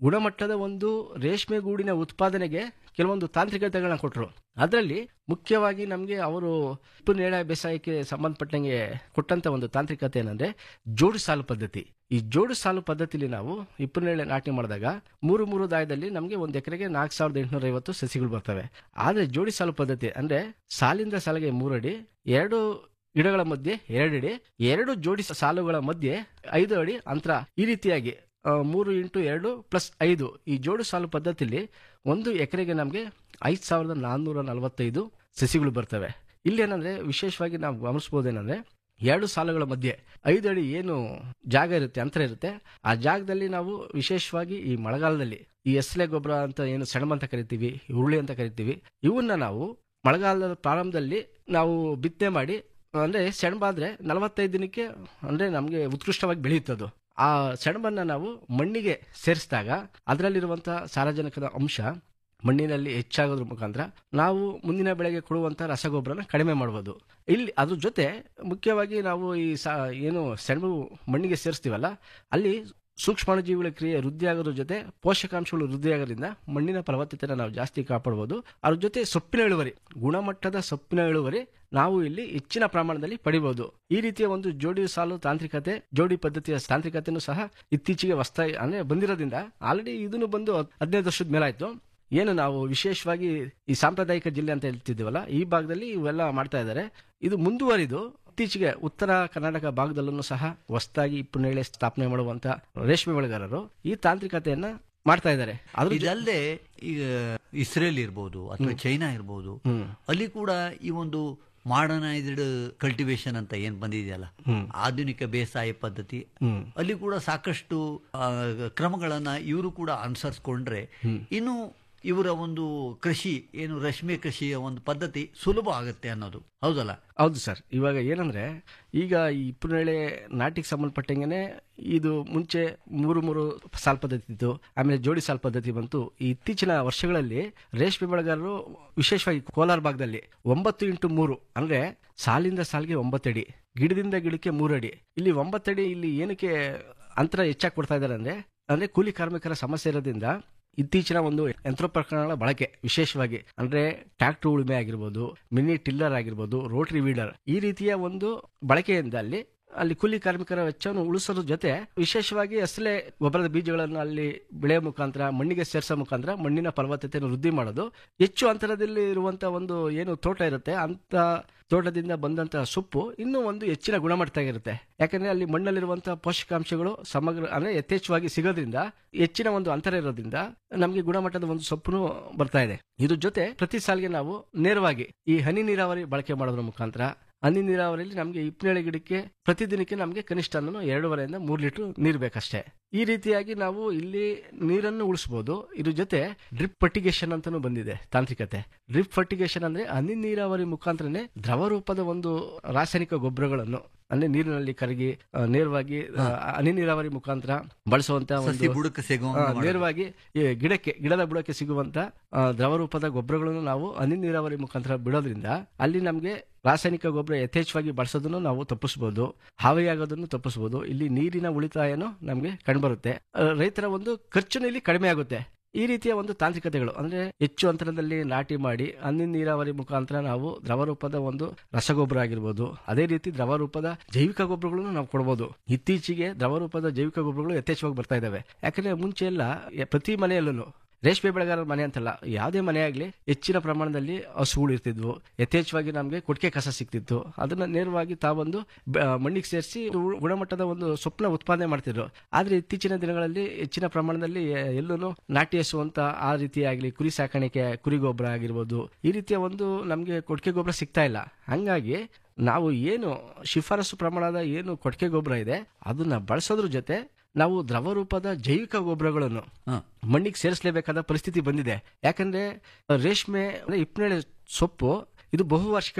D: ಗುಣಮಟ್ಟದ ಒಂದು ರೇಷ್ಮೆ ಗೂಡಿನ ಉತ್ಪಾದನೆಗೆ ಕೆಲವೊಂದು ತಾಂತ್ರಿಕತೆಗಳನ್ನ ಕೊಟ್ಟರು ಅದರಲ್ಲಿ ಮುಖ್ಯವಾಗಿ ನಮಗೆ ಅವರು ಉಪ್ಪು ನೇಳ ಬೇಸಾಯಕ್ಕೆ ಸಂಬಂಧಪಟ್ಟಂಗೆ ಕೊಟ್ಟಂತ ಒಂದು ತಾಂತ್ರಿಕತೆ ಏನಂದ್ರೆ ಜೋಡು ಸಾಲು ಪದ್ಧತಿ ಈ ಜೋಡು ಸಾಲು ಪದ್ಧತಿಲಿ ನಾವು ಇಪ್ಪು ನೇಳೆ ನಾಟಿ ಮಾಡಿದಾಗ ಮೂರು ಮೂರು ದಾಯದಲ್ಲಿ ನಮಗೆ ಒಂದು ಎಕರೆಗೆ ನಾಲ್ಕು ಸಾವಿರದ ಎಂಟುನೂರ ಐವತ್ತು ಸಸಿಗಳು ಬರ್ತವೆ ಆದ್ರೆ ಜೋಡಿ ಸಾಲು ಪದ್ಧತಿ ಅಂದ್ರೆ ಸಾಲಿಂದ ಸಾಲಿಗೆ ಮೂರಡಿ ಎರಡು ಗಿಡಗಳ ಮಧ್ಯೆ ಎರಡಡಿ ಎರಡು ಜೋಡಿ ಸಾಲುಗಳ ಮಧ್ಯೆ ಐದು ಅಡಿ ಅಂತರ ಈ ರೀತಿಯಾಗಿ ಆ, ಮೂರು ಇಂಟು ಎರಡು ಪ್ಲಸ್ ಐದು ಈ ಜೋಡು ಸಾಲು ಪದ್ಧತಿಲಿ ಒಂದು ಎಕರೆಗೆ ನಮಗೆ ಐದು ಸಾವಿರದ ನಾನ್ನೂರ ನಲವತ್ತೈದು ಸಸಿಗಳು ಬರ್ತವೆ ಇಲ್ಲಿ ಏನಂದ್ರೆ ವಿಶೇಷವಾಗಿ ನಾವು ಗಮನಿಸಬಹುದೇನಂದ್ರೆ ಎರಡು ಸಾಲುಗಳ ಮಧ್ಯೆ ಐದು ಅಡಿ ಏನು ಜಾಗ ಇರುತ್ತೆ ಅಂತರ ಇರುತ್ತೆ ಆ ಜಾಗದಲ್ಲಿ ನಾವು ವಿಶೇಷವಾಗಿ ಈ ಮಳೆಗಾಲದಲ್ಲಿ ಈ ಎಸ್ಲೆ ಗೊಬ್ಬರ ಅಂತ ಏನು ಸೆಣಬ ಅಂತ ಕರಿತೀವಿ ಉರುಳಿ ಅಂತ ಕರಿತೀವಿ ಇವನ್ನ ನಾವು ಮಳೆಗಾಲದ ಪ್ರಾರಂಭದಲ್ಲಿ ನಾವು ಬಿತ್ತನೆ ಮಾಡಿ ಅಂದ್ರೆ ಸೆಣಬ ಆದ್ರೆ ನಲವತ್ತೈದು ದಿನಕ್ಕೆ ಅಂದ್ರೆ ನಮಗೆ ಉತ್ಕೃಷ್ಟವಾಗಿ ಬೆಳೆಯುತ್ತದು ಆ ಸೆಣಬನ್ನ ನಾವು ಮಣ್ಣಿಗೆ ಸೇರಿಸಿದಾಗ ಅದರಲ್ಲಿರುವಂಥ ಸಾರಜನಕದ ಅಂಶ ಮಣ್ಣಿನಲ್ಲಿ ಹೆಚ್ಚಾಗೋದ್ರ ಮುಖಾಂತರ ನಾವು ಮುಂದಿನ ಬೆಳೆಗೆ ಕೊಡುವಂಥ ರಸಗೊಬ್ಬರನ ಕಡಿಮೆ ಮಾಡ್ಬೋದು ಇಲ್ಲಿ ಅದ್ರ ಜೊತೆ ಮುಖ್ಯವಾಗಿ ನಾವು ಈ ಸಾ ಏನು ಸೆಣಬು ಮಣ್ಣಿಗೆ ಸೇರಿಸ್ತೀವಲ್ಲ ಅಲ್ಲಿ ಸೂಕ್ಷ್ಮಾಣುಜೀವಿಗಳ ಕ್ರಿಯೆ ವೃದ್ಧಿ ಆಗೋದ್ರ ಜೊತೆ ಪೋಷಕಾಂಶಗಳು ವೃದ್ಧಿ ಆಗೋದ್ರಿಂದ ಮಣ್ಣಿನ ಫಲವತ್ತತೆನ ನಾವು ಜಾಸ್ತಿ ಕಾಪಾಡ್ಬೋದು ಅದ್ರ ಜೊತೆ ಸೊಪ್ಪಿನ ಇಳುವರಿ ಗುಣಮಟ್ಟದ ಸೊಪ್ಪಿನ ಇಳುವರಿ ನಾವು ಇಲ್ಲಿ ಹೆಚ್ಚಿನ ಪ್ರಮಾಣದಲ್ಲಿ ಪಡಿಬಹುದು ಈ ರೀತಿಯ ಒಂದು ಜೋಡಿ ಸಾಲು ತಾಂತ್ರಿಕತೆ ಜೋಡಿ ಪದ್ಧತಿಯ ತಾಂತ್ರಿಕತೆನೂ ಸಹ ಇತ್ತೀಚೆಗೆ ಹೊಸ್ತಾಗಿ ಅಂದ್ರೆ ಬಂದಿರೋದ್ರಿಂದ ಆಲ್ರೆಡಿ ಇದನ್ನು ಬಂದು ಹದಿನೈದು ವರ್ಷದ ಮೇಲಾಯ್ತು ಏನು ನಾವು ವಿಶೇಷವಾಗಿ ಈ ಸಾಂಪ್ರದಾಯಿಕ ಜಿಲ್ಲೆ ಅಂತ ಹೇಳ್ತಿದ್ದೀವಲ್ಲ ಈ ಭಾಗದಲ್ಲಿ ಇವೆಲ್ಲ ಮಾಡ್ತಾ ಇದ್ದಾರೆ ಇದು ಮುಂದುವರಿದು ಇತ್ತೀಚೆಗೆ ಉತ್ತರ ಕರ್ನಾಟಕ ಭಾಗದಲ್ಲೂ ಸಹ ಹೊಸದಾಗಿ ಇಪ್ಪನೇಳೆ ಸ್ಥಾಪನೆ ಮಾಡುವಂತ ರೇಷ್ಮೆ ಬೆಳೆಗಾರರು ಈ ತಾಂತ್ರಿಕತೆಯನ್ನ ಮಾಡ್ತಾ ಇದ್ದಾರೆ ಅದ್ರ ಜೊ-
I: ಇದಲ್ಲದೆ ಈಗ ಇಸ್ರೇಲ್ ಇರ್ಬೋದು ಅಥವಾ ಚೈನಾ ಇರ್ಬೋದು
D: ಹ್ಮ್.
I: ಅಲ್ಲಿ ಕೂಡ ಈ ಒಂದು ಮಾಡರ್ನೈಸ್ಡ್ ಕಲ್ಟಿವೇಶನ್ ಅಂತ ಏನ್ ಬಂದಿದೆಯಲ್ಲ ಆಧುನಿಕ ಬೇಸಾಯ ಪದ್ಧತಿ
D: ಹ್ಮ್.
I: ಅಲ್ಲಿ ಕೂಡ ಸಾಕಷ್ಟು ಆ, ಕ್ರಮಗಳನ್ನ ಇವರು ಕೂಡ ಅನುಸರಿಸ್ಕೊಂಡ್ರೆ ಇನ್ನು ಇವರ ಒಂದು ಕೃಷಿ ಏನು ರೇಷ್ಮೆ ಕೃಷಿಯ ಒಂದು ಪದ್ಧತಿ ಸುಲಭ ಆಗುತ್ತೆ ಅನ್ನೋದು ಹೌದಲ್ಲ
D: ಹೌದು ಸರ್ ಇವಾಗ ಏನಂದ್ರೆ ಈಗ ಈ ಪುನಳೆ ನಾಟಿಗೆ ಸಂಬಂಧಪಟ್ಟಂಗೆನೆ ಇದು ಮುಂಚೆ ಮೂರು ಮೂರು ಸಾಲ್ ಪದ್ಧತಿ ಇತ್ತು ಆಮೇಲೆ ಜೋಡಿ ಸಾಲ್ ಪದ್ಧತಿ ಬಂತು ಈ ಇತ್ತೀಚಿನ ವರ್ಷಗಳಲ್ಲಿ ರೇಷ್ಮೆ ಬೆಳೆಗಾರರು ವಿಶೇಷವಾಗಿ ಕೋಲಾರ ಭಾಗದಲ್ಲಿ ಒಂಬತ್ತು ಇಂಟು ಮೂರು ಅಂದ್ರೆ ಸಾಲಿಂದ ಸಾಲಿಗೆ ಒಂಬತ್ತಡಿ ಗಿಡದಿಂದ ಗಿಡಕ್ಕೆ ಮೂರಡಿ ಇಲ್ಲಿ ಒಂಬತ್ತಡಿ ಇಲ್ಲಿ ಏನಕ್ಕೆ ಅಂತರ ಹೆಚ್ಚಾಗಿ ಕೊಡ್ತಾ ಇದ್ದಾರೆ ಅಂದ್ರೆ ಅಂದ್ರೆ ಕೂಲಿ ಕಾರ್ಮಿಕರ ಸಮಸ್ಯೆ ಇರೋದ್ರಿಂದ ಇತ್ತೀಚಿನ ಒಂದು ಯಂತ್ರೋಪಕರಣಗಳ ಬಳಕೆ ವಿಶೇಷವಾಗಿ ಅಂದ್ರೆ ಟ್ರಾಕ್ಟರ್ ಉಳುಮೆ ಆಗಿರ್ಬೋದು ಮಿನಿ ಟಿಲ್ಲರ್ ಆಗಿರ್ಬೋದು ರೋಟರಿ ವೀಡರ್ ಈ ರೀತಿಯ ಒಂದು ಬಳಕೆಯಿಂದ ಅಲ್ಲಿ ಅಲ್ಲಿ ಕೂಲಿ ಕಾರ್ಮಿಕರ ವೆಚ್ಚವನ್ನು ಉಳಿಸೋದ್ರ ಜೊತೆ ವಿಶೇಷವಾಗಿ ಅಸಲೆ ಗೊಬ್ಬರದ ಬೀಜಗಳನ್ನು ಅಲ್ಲಿ ಬೆಳೆಯ ಮುಖಾಂತರ ಮಣ್ಣಿಗೆ ಸೇರಿಸೋ ಮುಖಾಂತರ ಮಣ್ಣಿನ ಫಲವತ್ತತೆಯನ್ನು ವೃದ್ಧಿ ಮಾಡೋದು ಹೆಚ್ಚು ಅಂತರದಲ್ಲಿ ಇರುವಂತ ಒಂದು ಏನು ತೋಟ ಇರುತ್ತೆ ಅಂತ ತೋಟದಿಂದ ಬಂದಂತಹ ಸೊಪ್ಪು ಇನ್ನೂ ಒಂದು ಹೆಚ್ಚಿನ ಗುಣಮಟ್ಟದಾಗಿರುತ್ತೆ ಯಾಕಂದ್ರೆ ಅಲ್ಲಿ ಮಣ್ಣಲ್ಲಿರುವಂತಹ ಪೋಷಕಾಂಶಗಳು ಸಮಗ್ರ ಅಂದ್ರೆ ಯಥೇಚ್ಛವಾಗಿ ಸಿಗೋದ್ರಿಂದ ಹೆಚ್ಚಿನ ಒಂದು ಅಂತರ ಇರೋದ್ರಿಂದ ನಮಗೆ ಗುಣಮಟ್ಟದ ಒಂದು ಸೊಪ್ಪು ಬರ್ತಾ ಇದೆ ಇದ್ರ ಜೊತೆ ಪ್ರತಿ ಸಾಲಿಗೆ ನಾವು ನೇರವಾಗಿ ಈ ಹನಿ ನೀರಾವರಿ ಬಳಕೆ ಮಾಡೋದ್ರ ಮುಖಾಂತರ ಹನಿ ನೀರಾವರಿಯಲ್ಲಿ ನಮಗೆ ಇಪ್ಪನೇಳೆ ಗಿಡಕ್ಕೆ ಪ್ರತಿದಿನಕ್ಕೆ ನಮಗೆ ಕನಿಷ್ಠ ಅನ್ನೋ ಎರಡೂವರೆಯಿಂದ ಮೂರು ಲೀಟರ್ ನೀರು ಬೇಕಷ್ಟೇ ಈ ರೀತಿಯಾಗಿ ನಾವು ಇಲ್ಲಿ ನೀರನ್ನು ಉಳಿಸಬಹುದು ಇದ್ರ ಜೊತೆ ಡ್ರಿಪ್ ಫರ್ಟಿಗೇಷನ್ ಅಂತಾನೂ ಬಂದಿದೆ ತಾಂತ್ರಿಕತೆ ಡ್ರಿಪ್ ಫರ್ಟಿಗೇಷನ್ ಅಂದ್ರೆ ಹನಿ ನೀರಾವರಿ ಮುಖಾಂತರನೇ ದ್ರವ ರೂಪದ ಒಂದು ರಾಸಾಯನಿಕ ಗೊಬ್ಬರಗಳನ್ನು ಅಂದ್ರೆ ನೀರಿನಲ್ಲಿ ಕರಗಿ ಆ, ನೇರವಾಗಿ ಆ, ಹನಿ ನೀರಾವರಿ ಮುಖಾಂತರ ಬಳಸುವಂತ
I: ಸಸಿ
D: ಒಂದು
I: ಬುಡಕ್ಕೆ ಸಿಗುವಂಗ
D: ಆ,
I: ಮಾಡೋದು.
D: ನೇರವಾಗಿ ಈ ಗಿಡಕ್ಕೆ ಗಿಡದ ಬುಡಕ್ಕೆ ಸಿಗುವಂತ ಆ, ದ್ರವ ರೂಪದ ಗೊಬ್ಬರಗಳನ್ನು ನಾವು ಹನಿ ನೀರಾವರಿ ಮುಖಾಂತರ ಬಿಡೋದ್ರಿಂದ ಅಲ್ಲಿ ನಮಗೆ ರಾಸಾಯನಿಕ ಗೊಬ್ಬರ ಯಥೇಚ್ಛವಾಗಿ ಬಳಸೋದನ್ನು ನಾವು ತಪ್ಪಿಸಬಹುದು ಹಾವಿಯಾಗೋದನ್ನು ತಪ್ಪಿಸಬಹುದು ಇಲ್ಲಿ ನೀರಿನ ಉಳಿತಾಯನೂ ನಮಗೆ ಕಂಡುಬರುತ್ತೆ ಆ, ರೈತರ ಒಂದು ಖರ್ಚುನು ಇಲ್ಲಿ ಕಡಿಮೆ ಆಗುತ್ತೆ ಈ ರೀತಿಯ ಒಂದು ತಾಂತ್ರಿಕತೆಗಳು ಅಂದ್ರೆ ಹೆಚ್ಚು ಅಂತರದಲ್ಲಿ ನಾಟಿ ಮಾಡಿ ಹನಿ ನೀರಾವರಿ ಮುಖಾಂತರ ನಾವು ದ್ರವ ರೂಪದ ಒಂದು ರಸಗೊಬ್ಬರ ಆಗಿರ್ಬೋದು ಅದೇ ರೀತಿ ದ್ರವ ರೂಪದ ಜೈವಿಕ ಗೊಬ್ಬರಗಳನ್ನು ನಾವು ಕೊಡಬಹುದು ಇತ್ತೀಚೆಗೆ ದ್ರವ ರೂಪದ ಜೈವಿಕ ಗೊಬ್ಬರಗಳು ಯಥೇಚ್ಛವಾಗಿ ಬರ್ತಾ ಇದಾವೆ ಯಾಕಂದ್ರೆ ಮುಂಚೆ ಎಲ್ಲ ಯ- ಪ್ರತಿ ಮನೆಯಲ್ಲೂ ರೇಷ್ಮೆ ಬೆಳೆಗಾರರ ಮನೆ ಅಂತಲ್ಲ ಯಾವುದೇ ಮನೆ ಆಗಲಿ ಹೆಚ್ಚಿನ ಪ್ರಮಾಣದಲ್ಲಿ ಹಸುಗಳು ಇರ್ತಿದ್ವು ಯಥೇಚ್ಛವಾಗಿ ನಮಗೆ ಕೊಟ್ಟಿಗೆ ಕಸ ಸಿಗ್ತಿತ್ತು ಅದನ್ನ ನೇರವಾಗಿ ತಾವೊಂದು ಬ- ಮಣ್ಣಿಗೆ ಸೇರಿಸಿ ಗುಣಮಟ್ಟದ ಒಂದು ಸೊಪ್ಪನ್ನ ಉತ್ಪಾದನೆ ಮಾಡ್ತಿದ್ರು ಆದ್ರೆ ಇತ್ತೀಚಿನ ದಿನಗಳಲ್ಲಿ ಹೆಚ್ಚಿನ ಪ್ರಮಾಣದಲ್ಲಿ ಎಲ್ಲೂ ನಾಟಿ ಹಸುವಂತ ಆ ರೀತಿಯಾಗಲಿ ಕುರಿ ಸಾಕಾಣಿಕೆ ಕುರಿ ಗೊಬ್ಬರ ಆಗಿರ್ಬೋದು ಈ ರೀತಿಯ ಒಂದು ನಮಗೆ ಕೊಟ್ಟಿಗೆ ಗೊಬ್ಬರ ಸಿಗ್ತಾ ಇಲ್ಲ ಹಂಗಾಗಿ ನಾವು ಏನು ಶಿಫಾರಸು ಪ್ರಮಾಣದ ಏನು ಕೊಟ್ಟಿಗೆ ಗೊಬ್ಬರ ಇದೆ ಅದನ್ನ ಬಳಸೋದ್ರ ಜೊತೆ ನಾವು ದ್ರವ ರೂಪದ ಜೈವಿಕ ಗೊಬ್ಬರಗಳನ್ನು
I: ಹ.
D: ಮಣ್ಣಿಗೆ ಸೇರಿಸಲೇಬೇಕಾದ ಪರಿಸ್ಥಿತಿ ಬಂದಿದೆ ಯಾಕಂದ್ರೆ ರೇಷ್ಮೆ ಅಂದ್ರೆ ಇಪ್ಪನೇಳೆ ಸೊಪ್ಪು ಇದು ಬಹುವಾರ್ಷಿಕ ಬೆಳೆ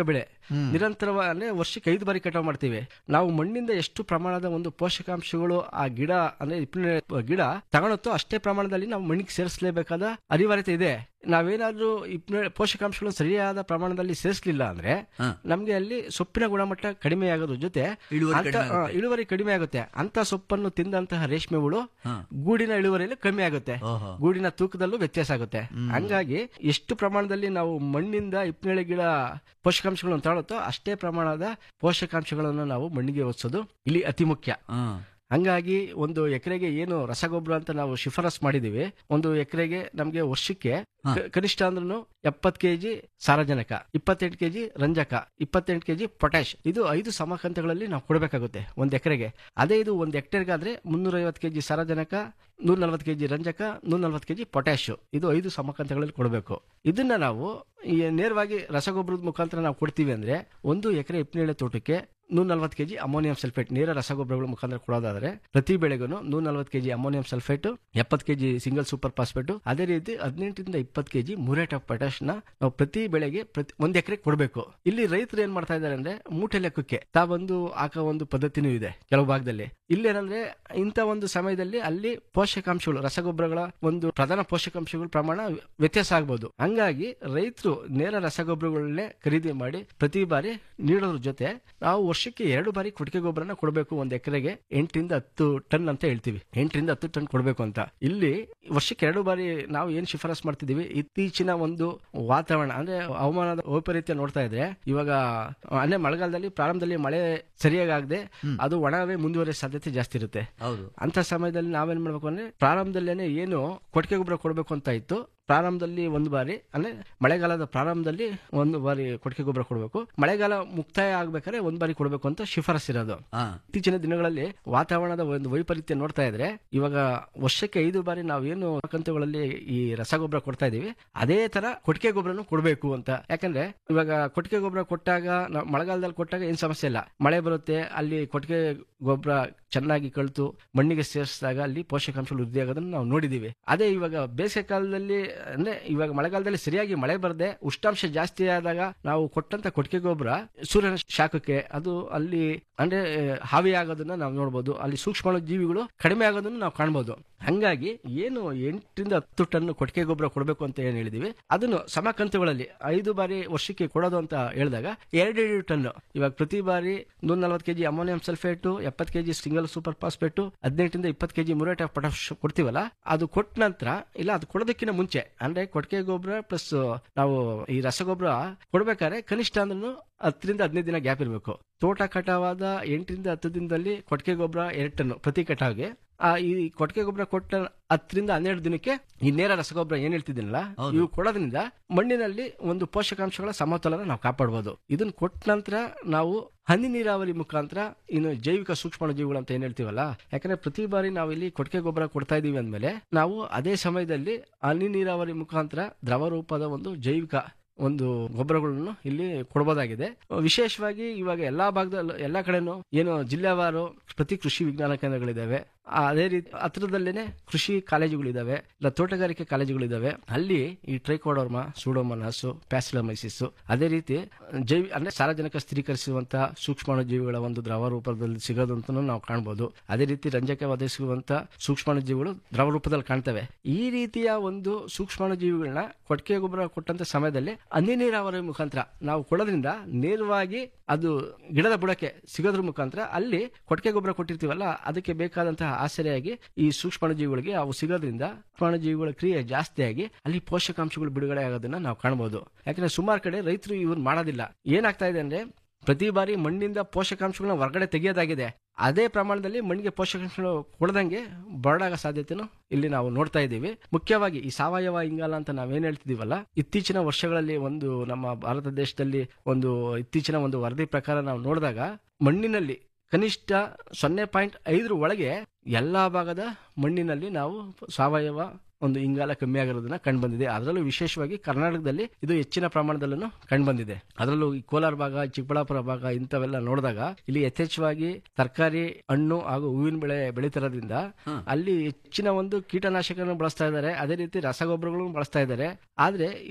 D: ನಿರಂತರವಾಗಿ ಅಂದ್ರೆ ವರ್ಷಕ್ಕೆ ಐದು ಬಾರಿ ಕಟಾವು ಮಾಡ್ತೀವಿ ನಾವು ಮಣ್ಣಿಂದ ಎಷ್ಟು ಪ್ರಮಾಣದ ಒಂದು ಪೋಷಕಾಂಶಗಳು ಆ ಗಿಡ ಅಂದ್ರೆ ಇಪ್ಪನೇ ಗಿಡ ತಗೊಳುತ್ತೋ ಅಷ್ಟೇ ಪ್ರಮಾಣದಲ್ಲಿ ನಾವು ಮಣ್ಣಿಗೆ ಸೇರಿಸಲೇಬೇಕಾದ ಅನಿವಾರ್ಯತೆ ಇದೆ ನಾವೇನಾದ್ರೂ ಇಪ್ಪನೇ ಪೋಷಕಾಂಶಗಳು ಸರಿಯಾದ ಪ್ರಮಾಣದಲ್ಲಿ ಸೇರಿಸಲಿಲ್ಲ ಅಂದ್ರೆ
I: ಹಾ.
D: ನಮ್ಗೆ ಅಲ್ಲಿ ಸೊಪ್ಪಿನ ಗುಣಮಟ್ಟ ಕಡಿಮೆ ಆಗೋದ್ರ ಜೊತೆ
I: ಇಳುವರಿ
D: ಅಂತ-
I: ಕಡಿಮೆ ಆಗುತ್ತೆ.
D: ಆ, ಇಳುವರಿ ಕಡಿಮೆ ಆಗುತ್ತೆ ಅಂತ ಸೊಪ್ಪನ್ನು ತಿಂದಂತಹ ರೇಷ್ಮೆ ಹುಳು
I: ಹಾ.
D: ಗೂಡಿನ ಇಳುವರಿಯಲ್ಲಿ ಕಮ್ಮಿ ಆಗುತ್ತೆ
I: ಓಹೋ.
D: ಗೂಡಿನ ತೂಕದಲ್ಲೂ ವ್ಯತ್ಯಾಸ ಆಗುತ್ತೆ ಹಂಗಾಗಿ ಎಷ್ಟು ಪ್ರಮಾಣದಲ್ಲಿ ನಾವು ಮಣ್ಣಿಂದ ಇಪ್ಪನೇಳೆ ಗಿಡ ಪೋಷಕಾಂಶಗಳನ್ನು ತಗೊಳುತ್ತೋ ಅಷ್ಟೇ ಪ್ರಮಾಣದ ಪೋಷಕಾಂಶಗಳನ್ನು ನಾವು ಮಣ್ಣಿಗೆ ಒದಿಸೋದು ಇಲ್ಲಿ ಅತಿ ಮುಖ್ಯ
I: ಹಾ.
D: ಹಂಗಾಗಿ ಒಂದು ಎಕರೆಗೆ ಏನು ರಸಗೊಬ್ಬರ ಅಂತ ನಾವು ಶಿಫಾರಸ್ ಮಾಡಿದೀವಿ ಒಂದು ಎಕರೆಗೆ ನಮಗೆ ವರ್ಷಕ್ಕೆ
I: ಹಾ.
D: ಕ- ಕನಿಷ್ಠ ಅಂದ್ರೂ ಎಪ್ಪತ್ ಕೆಜಿ ಸಾರಜನಕ ಇಪ್ಪತ್ತೆಂಟು ಕೆಜಿ ರಂಜಕ ಇಪ್ಪತ್ತೆಂಟು ಕೆಜಿ ಪೊಟ್ಯಾಶ್ ಇದು ಐದು ಸಮಕಂತಗಳಲ್ಲಿ ನಾವು ಕೊಡಬೇಕಾಗುತ್ತೆ ಒಂದ್ ಎಕರೆಗೆ ಅದೇ ಇದು ಒಂದ್ ಹೆಕ್ಟೇರ್ಗಾದ್ರೆ ಮುನ್ನೂರ ಐವತ್ತು ಕೆಜಿ ಸಾರಜನಕ ನೂರ ನಲ್ವತ್ತು ಕೆಜಿ ರಂಜಕ ನೂರ ನಲ್ವತ್ತು ಕೆಜಿ ಪೊಟ್ಯಾಶ್ ಇದು ಐದು ಸಮಕಂತಗಳಲ್ಲಿ ಕೊಡಬೇಕು ಇದನ್ನ ನಾವು ಈ ನೇರವಾಗಿ ರಸಗೊಬ್ಬರದ ಮುಖಾಂತರ ನಾವು ಕೊಡ್ತೀವಿ ಅಂದ್ರೆ ಒಂದು ಎಕರೆ ಇಪ್ಪನೇಳೆ ತೋಟಕ್ಕೆ ನೂರ ನಲ್ವತ್ತು ಕೆಜಿ ಅಮೋನಿಯಂ ಸಲ್ಫೇಟ್ ನೇರ ರಸಗೊಬ್ಬರಗಳ ಮುಖಾಂತರ ಕೊಡೋದಾದ್ರೆ ಪ್ರತಿ ಬೆಳೆಗೂ ನೂರ ನಲ್ವತ್ತು ಕೆಜಿ ಅಮೋನಿಯಂ ಸಲ್ಫೇಟ್ ಎಪ್ಪತ್ತು ಕೆಜಿ ಸಿಂಗಲ್ ಸೂಪರ್ ಫಾಸ್ಫೇಟ್ ಅದೇ ರೀತಿ ಹದಿನೆಂಟರಿಂದ ಇಪ್ಪತ್ತು ಕೆಜಿ ಮುರೇಟ್ ಆಫ್ ಪೊಟ್ಯಾಶ್ ನ ನಾವು ಪ್ರತಿ ಬೆಳೆಗೆ ಪ್ರತಿ ಒಂದ್ ಎಕರೆ ಕೊಡಬೇಕು ಇಲ್ಲಿ ರೈತರು ಏನ್ ಮಾಡ್ತಾ ಇದ್ದಾರೆ ಅಂದ್ರೆ ಮೂಟೆ ಲೆಕ್ಕಕ್ಕೆ ತಾವೊಂದು ಹಾಕೋ ಒಂದು ಪದ್ಧತಿನೂ ಇದೆ ಕೆಲವು ಭಾಗದಲ್ಲಿ ಇಲ್ಲೇನಂದ್ರೆ ಇಂಥ ಒಂದು ಸಮಯದಲ್ಲಿ ಅಲ್ಲಿ ಪೋಷಕಾಂಶಗಳು ರಸಗೊಬ್ಬರಗಳ ಒಂದು ಪ್ರಧಾನ ಪೋಷಕಾಂಶಗಳ ಪ್ರಮಾಣ ವ್ಯತ್ಯಾಸ ಆಗ್ಬೋದು ಹಂಗಾಗಿ ರೈತರು ನೇರ ರಸಗೊಬ್ಬರಗಳನ್ನೇ ಖರೀದಿ ಮಾಡಿ ಪ್ರತಿ ಬಾರಿ ನೀಡೋದ್ರ ಜೊತೆ ನಾವು ವರ್ಷಕ್ಕೆ ಎರಡು ಬಾರಿ ಕೊಟ್ಟಿಗೆ ಗೊಬ್ಬರನ ಕೊಡಬೇಕು ಒಂದ್ ಎಕರೆಗೆ ಎಂಟರಿಂದ ಹತ್ತು ಟನ್ ಅಂತ ಹೇಳ್ತೀವಿ ಎಂಟರಿಂದ ಹತ್ತು ಟನ್ ಕೊಡಬೇಕು ಅಂತ ಇಲ್ಲಿ ವರ್ಷಕ್ಕೆ ಎರಡು ಬಾರಿ ನಾವು ಏನ್ ಶಿಫಾರಸ್ ಮಾಡ್ತಿದೀವಿ ಇತ್ತೀಚಿನ ಒಂದು ವಾತಾವರಣ ಅಂದ್ರೆ ಹವಾಮಾನದ ವೈಪರೀತ್ಯ ನೋಡ್ತಾ ಇದ್ರೆ ಇವಾಗ ಅಂದ್ರೆ ಮಳೆಗಾಲದಲ್ಲಿ ಪ್ರಾರಂಭದಲ್ಲಿ ಮಳೆ ಸರಿಯಾಗಿ ಆಗದೆ ಅದು ಒಣವೇ ಮುಂದುವರಿಯೋ ಸಾಧ್ಯತೆ ಜಾಸ್ತಿ ಇರುತ್ತೆ
I: ಹೌದು
D: ಅಂತ ಸಮಯದಲ್ಲಿ ನಾವೇನ್ ಮಾಡ್ಬೇಕು ಅಂದ್ರೆ ಪ್ರಾರಂಭದಲ್ಲೇನೆ ಏನು ಕೊಟ್ಟಿಗೆ ಗೊಬ್ಬರ ಕೊಡಬೇಕು ಅಂತ ಇತ್ತು ಪ್ರಾರಂಭದಲ್ಲಿ ಒಂದು ಬಾರಿ ಅಂದ್ರೆ ಮಳೆಗಾಲದ ಪ್ರಾರಂಭದಲ್ಲಿ ಒಂದು ಬಾರಿ ಕೊಟ್ಟಿಗೆ ಗೊಬ್ಬರ ಕೊಡಬೇಕು ಮಳೆಗಾಲ ಮುಕ್ತಾಯ ಆಗ್ಬೇಕಾದ್ರೆ ಒಂದ್ ಬಾರಿ ಕೊಡಬೇಕು ಅಂತ ಶಿಫಾರಸ್ ಇರೋದು
I: ಹಾ.
D: ಇತ್ತೀಚಿನ ದಿನಗಳಲ್ಲಿ ವಾತಾವರಣದ ಒಂದು ವೈಪರೀತ್ಯ ನೋಡ್ತಾ ಇದ್ರೆ ಇವಾಗ ವರ್ಷಕ್ಕೆ ಐದು ಬಾರಿ ನಾವು ಏನು ಕಂತುಗಳಲ್ಲಿ ಈ ರಸಗೊಬ್ಬರ ಕೊಡ್ತಾ ಇದೀವಿ ಅದೇ ತರ ಕೊಟ್ಟಿಗೆ ಗೊಬ್ಬರನು ಕೊಡಬೇಕು ಅಂತ ಯಾಕಂದ್ರೆ ಇವಾಗ ಕೊಟ್ಟಿಗೆ ಗೊಬ್ಬರ ಕೊಟ್ಟಾಗ ನಾವು ಮಳೆಗಾಲದಲ್ಲಿ ಕೊಟ್ಟಾಗ ಏನ್ ಸಮಸ್ಯೆ ಇಲ್ಲ ಮಳೆ ಬರುತ್ತೆ ಅಲ್ಲಿ ಕೊಟ್ಟಿಗೆ ಗೊಬ್ಬರ ಚೆನ್ನಾಗಿ ಕಳ್ತು ಮಣ್ಣಿಗೆ ಸೇರಿಸಿದಾಗ ಅಲ್ಲಿ ಪೋಷಕಾಂಶಗಳು ವೃದ್ಧಿ ಆಗೋದನ್ನ ನಾವು ನೋಡಿದೀವಿ ಅದೇ ಇವಾಗ ಬೇಸಿಗೆ ಕಾಲದಲ್ಲಿ ಅಂದ್ರೆ ಇವಾಗ ಮಳೆಗಾಲದಲ್ಲಿ ಸರಿಯಾಗಿ ಮಳೆ ಬರದೆ ಉಷ್ಣಾಂಶ ಜಾಸ್ತಿ ಆದಾಗ ನಾವು ಕೊಟ್ಟಂತ ಕೊಟ್ಟಿಗೆ ಗೊಬ್ಬರ ಸೂರ್ಯನ ಶಾಖಕ್ಕೆ ಅದು ಅಲ್ಲಿ ಅಂದ್ರೆ ಹಾವಿ ಆಗೋದನ್ನ ನಾವು ನೋಡ್ಬೋದು ಅಲ್ಲಿ ಸೂಕ್ಷ್ಮ ಜೀವಿಗಳು ಕಡಿಮೆ ಆಗೋದನ್ನ ನಾವು ಕಾಣ್ಬೋದು ಹಂಗಾಗಿ ಏನು ಎಂಟರಿಂದ ಹತ್ತು ಟನ್ ಕೊಟ್ಟಿಗೆ ಗೊಬ್ಬರ ಕೊಡಬೇಕು ಅಂತ ಏನ್ ಹೇಳಿದೀವಿ ಅದನ್ನು ಸಮ ಕಂತುಗಳಲ್ಲಿ ಐದು ಬಾರಿ ವರ್ಷಕ್ಕೆ ಕೊಡೋದು ಅಂತ ಹೇಳಿದಾಗ ಎರಡೆರಡು ಟನ್ ಇವಾಗ ಪ್ರತಿ ಬಾರಿ ನೂರ ನಲ್ವತ್ತು ಕೆಜಿ ಅಮೋನಿಯಂ ಸಲ್ಫೇಟ್ ಎಪ್ಪತ್ತು ಕೆಜಿ ಸಿಂಗಲ್ ಸೂಪರ್ ಫಾಸ್ಫೇಟ್ ಹದಿನೆಂಟರಿಂದ ಇಪ್ಪತ್ತು ಕೆಜಿ ಮುರೇಟ್ ಆಫ್ ಪೊಟಾಶ್ ಕೊಡ್ತೀವಲ್ಲ ಅದು ಕೊಟ್ಟ ನಂತರ ಇಲ್ಲ ಅದು ಕೊಡೋದಕ್ಕಿಂತ ಮುಂಚೆ ಅಂದ್ರೆ ಕೊಟ್ಟಿಗೆ ಗೊಬ್ಬರ ಪ್ಲಸ್ ನಾವು ಈ ರಸಗೊಬ್ಬರ ಕೊಡ್ಬೇಕಾದ್ರೆ ಕನಿಷ್ಠ ಅಂದ್ರೂ ಹತ್ತರಿಂದ ಹದಿನೈದು ದಿನ ಗ್ಯಾಪ್ ಇರಬೇಕು ತೋಟ ಕಟಾವಾದ ಎಂಟರಿಂದ ಹತ್ತು ದಿನದಲ್ಲಿ ಕೊಟ್ಟಿಗೆ ಗೊಬ್ಬರ ಎರಡು ಟನ್ ಪ್ರತಿ ಕಟಾವ್ಗೆ ಆ ಈ ಕೊಟ್ಟಿಗೆ ಗೊಬ್ಬರ ಕೊಟ್ಟ ಹತ್ತರಿಂದ ಹನ್ನೆರಡು ದಿನಕ್ಕೆ ಈ ನೇರ ರಸಗೊಬ್ಬರ ಏನ್ ಹೇಳ್ತಿದ್ದೀನಲ್ಲ
I: ಹೌದು.
D: ಇವು ಕೊಡೋದ್ರಿಂದ ಮಣ್ಣಿನಲ್ಲಿ ಒಂದು ಪೋಷಕಾಂಶಗಳ ಸಮತೋಲನ ನಾವು ಕಾಪಾಡಬಹುದು ಇದನ್ನ ಕೊಟ್ಟ ನಂತರ ನಾವು ಹನಿ ನೀರಾವರಿ ಮುಖಾಂತರ ಇನ್ನು ಜೈವಿಕ ಸೂಕ್ಷ್ಮ ಜೀವಿಗಳು ಅಂತ ಏನ್ ಹೇಳ್ತೀವಲ್ಲ ಯಾಕಂದ್ರೆ ಪ್ರತಿ ಬಾರಿ ನಾವು ಇಲ್ಲಿ ಕೊಟ್ಟಿಗೆ ಗೊಬ್ಬರ ಕೊಡ್ತಾ ಇದೀವಿ ಅಂದ್ಮೇಲೆ ನಾವು ಅದೇ ಸಮಯದಲ್ಲಿ ಹನಿ ನೀರಾವರಿ ಮುಖಾಂತರ ದ್ರವ ರೂಪದ ಒಂದು ಜೈವಿಕ ಒಂದು ಗೊಬ್ಬರಗಳನ್ನು ಇಲ್ಲಿ ಕೊಡಬಹುದಾಗಿದೆ ವಿಶೇಷವಾಗಿ ಇವಾಗ ಎಲ್ಲಾ ಭಾಗದಲ್ಲೂ ಎಲ್ಲಾ ಕಡೆನೂ ಏನು ಜಿಲ್ಲೆವಾರು ಪ್ರತಿ ಕೃಷಿ ವಿಜ್ಞಾನ ಕೇಂದ್ರಗಳಿದಾವೆ ಆ, ಅದೇ ರೀತಿ ಹತ್ರದಲ್ಲೇನೆ ಕೃಷಿ ಕಾಲೇಜುಗಳಿದಾವೆ ಇಲ್ಲ ತೋಟಗಾರಿಕೆ ಕಾಲೇಜುಗಳಿದಾವೆ ಅಲ್ಲಿ ಈ ಟ್ರೈಕೋಡರ್ಮ ಸೂಡೋಮನಾಸು ಪ್ಯಾಸಿಲಮೈಸಿಸ್ ಅದೇ ರೀತಿ ಜೈವಿ ಅಂದ್ರೆ ಸಾರ್ವಜನಿಕ ಸ್ಥಿರೀಕರಿಸುವಂತ ಸೂಕ್ಷ್ಮಾಣು ಜೀವಿಗಳ ಒಂದು ದ್ರವ ರೂಪದಲ್ಲಿ ಸಿಗೋದು ಅಂತ ನಾವು ಕಾಣಬಹುದು ಅದೇ ರೀತಿ ರಂಜಕ ಒದಗಿಸುವಂತ ಸೂಕ್ಷ್ಮಾಣು ಜೀವಿಗಳು ದ್ರವ ರೂಪದಲ್ಲಿ ಕಾಣ್ತವೆ ಈ ರೀತಿಯ ಒಂದು ಸೂಕ್ಷ್ಮಾಣು ಜೀವಿಗಳನ್ನ ಕೊಟ್ಟಿಗೆ ಗೊಬ್ಬರ ಕೊಟ್ಟಂತ ಸಮಯದಲ್ಲಿ ಹನಿ ನೀರಾವರಿ ಮುಖಾಂತರ ನಾವು ಕೊಡೋದ್ರಿಂದ ನೇರವಾಗಿ ಅದು ಗಿಡದ ಬುಡಕ್ಕೆ ಸಿಗೋದ್ರ ಮುಖಾಂತರ ಅಲ್ಲಿ ಕೊಟ್ಟಿಗೆ ಗೊಬ್ಬರ ಕೊಟ್ಟಿರ್ತೀವಲ್ಲ ಅದಕ್ಕೆ ಬೇಕಾದಂತಹ ಆಸರೆಯಾಗಿ ಈ ಸೂಕ್ಷ್ಮಾಣು ಜೀವಿಗಳಿಗೆ ಅವು ಸಿಗೋದ್ರಿಂದ ಸೂಕ್ಷ್ಮಾಣು ಜೀವಿಗಳ ಕ್ರಿಯೆ ಜಾಸ್ತಿಯಾಗಿ ಅಲ್ಲಿ ಪೋಷಕಾಂಶಗಳು ಬಿಡುಗಡೆ ಆಗೋದನ್ನ ನಾವು ಕಾಣಬಹುದು ಯಾಕಂದ್ರೆ ಸುಮಾರು ಕಡೆ ರೈತರು ಇವನ್ ಮಾಡೋದಿಲ್ಲ ಏನಾಗ್ತಾ ಇದೆ ಅಂದ್ರೆ ಪ್ರತಿ ಬಾರಿ ಮಣ್ಣಿಂದ ಪೋಷಕಾಂಶಗಳನ್ನ ಹೊರಗಡೆ ತೆಗೆಯೋದಾಗಿದೆ ಅದೇ ಪ್ರಮಾಣದಲ್ಲಿ ಮಣ್ಣಿಗೆ ಪೋಷಕಾಂಶಗಳು ಕೊಡದಂಗೆ ಬರಡಾಗ ಸಾಧ್ಯತೆನೂ ಇಲ್ಲಿ ನಾವು ನೋಡ್ತಾ ಇದ್ದೀವಿ ಮುಖ್ಯವಾಗಿ ಈ ಸಾವಯವ ಇಂಗಾಲ ಅಂತ ನಾವೇನ್ ಹೇಳ್ತಿದೀವಲ್ಲ ಇತ್ತೀಚಿನ ವರ್ಷಗಳಲ್ಲಿ ಒಂದು ನಮ್ಮ ಭಾರತ ದೇಶದಲ್ಲಿ ಒಂದು ಇತ್ತೀಚಿನ ಒಂದು ವರದಿ ಪ್ರಕಾರ ನಾವು ನೋಡಿದಾಗ ಮಣ್ಣಿನಲ್ಲಿ ಕನಿಷ್ಠ ಸೊನ್ನೆ ಪಾಯಿಂಟ್ ಐದರ ಒಳಗೆ ಎಲ್ಲಾ ಭಾಗದ ಮಣ್ಣಿನಲ್ಲಿ ನಾವು ಸಾವಯವ ಒಂದು ಇಂಗಾಲ ಕಮ್ಮಿ ಆಗಿರೋದನ್ನ ಕಂಡುಬಂದಿದೆ ಅದರಲ್ಲೂ ವಿಶೇಷವಾಗಿ ಕರ್ನಾಟಕದಲ್ಲಿ ಇದು ಹೆಚ್ಚಿನ ಪ್ರಮಾಣದಲ್ಲೂ ಕಂಡುಬಂದಿದೆ ಅದರಲ್ಲೂ ಈ ಕೋಲಾರ ಭಾಗ ಚಿಕ್ಕಬಳ್ಳಾಪುರ ಭಾಗ ಇಂಥವೆಲ್ಲ ನೋಡಿದಾಗ ಇಲ್ಲಿ ಯಥೇಚ್ಛವಾಗಿ ತರಕಾರಿ ಹಣ್ಣು ಹಾಗೂ ಹೂವಿನ ಬೆಳೆ ಬೆಳೀತಿರೋದ್ರಿಂದ ಅಲ್ಲಿ ಹೆಚ್ಚಿನ ಒಂದು ಕೀಟನಾಶಕಗಳನ್ನು ಬಳಸ್ತಾ ಇದ್ದಾರೆ ಅದೇ ರೀತಿ ರಸಗೊಬ್ಬರಗಳನ್ನು ಬಳಸ್ತಾ ಇದ್ದಾರೆ ಆದ್ರೆ ಈ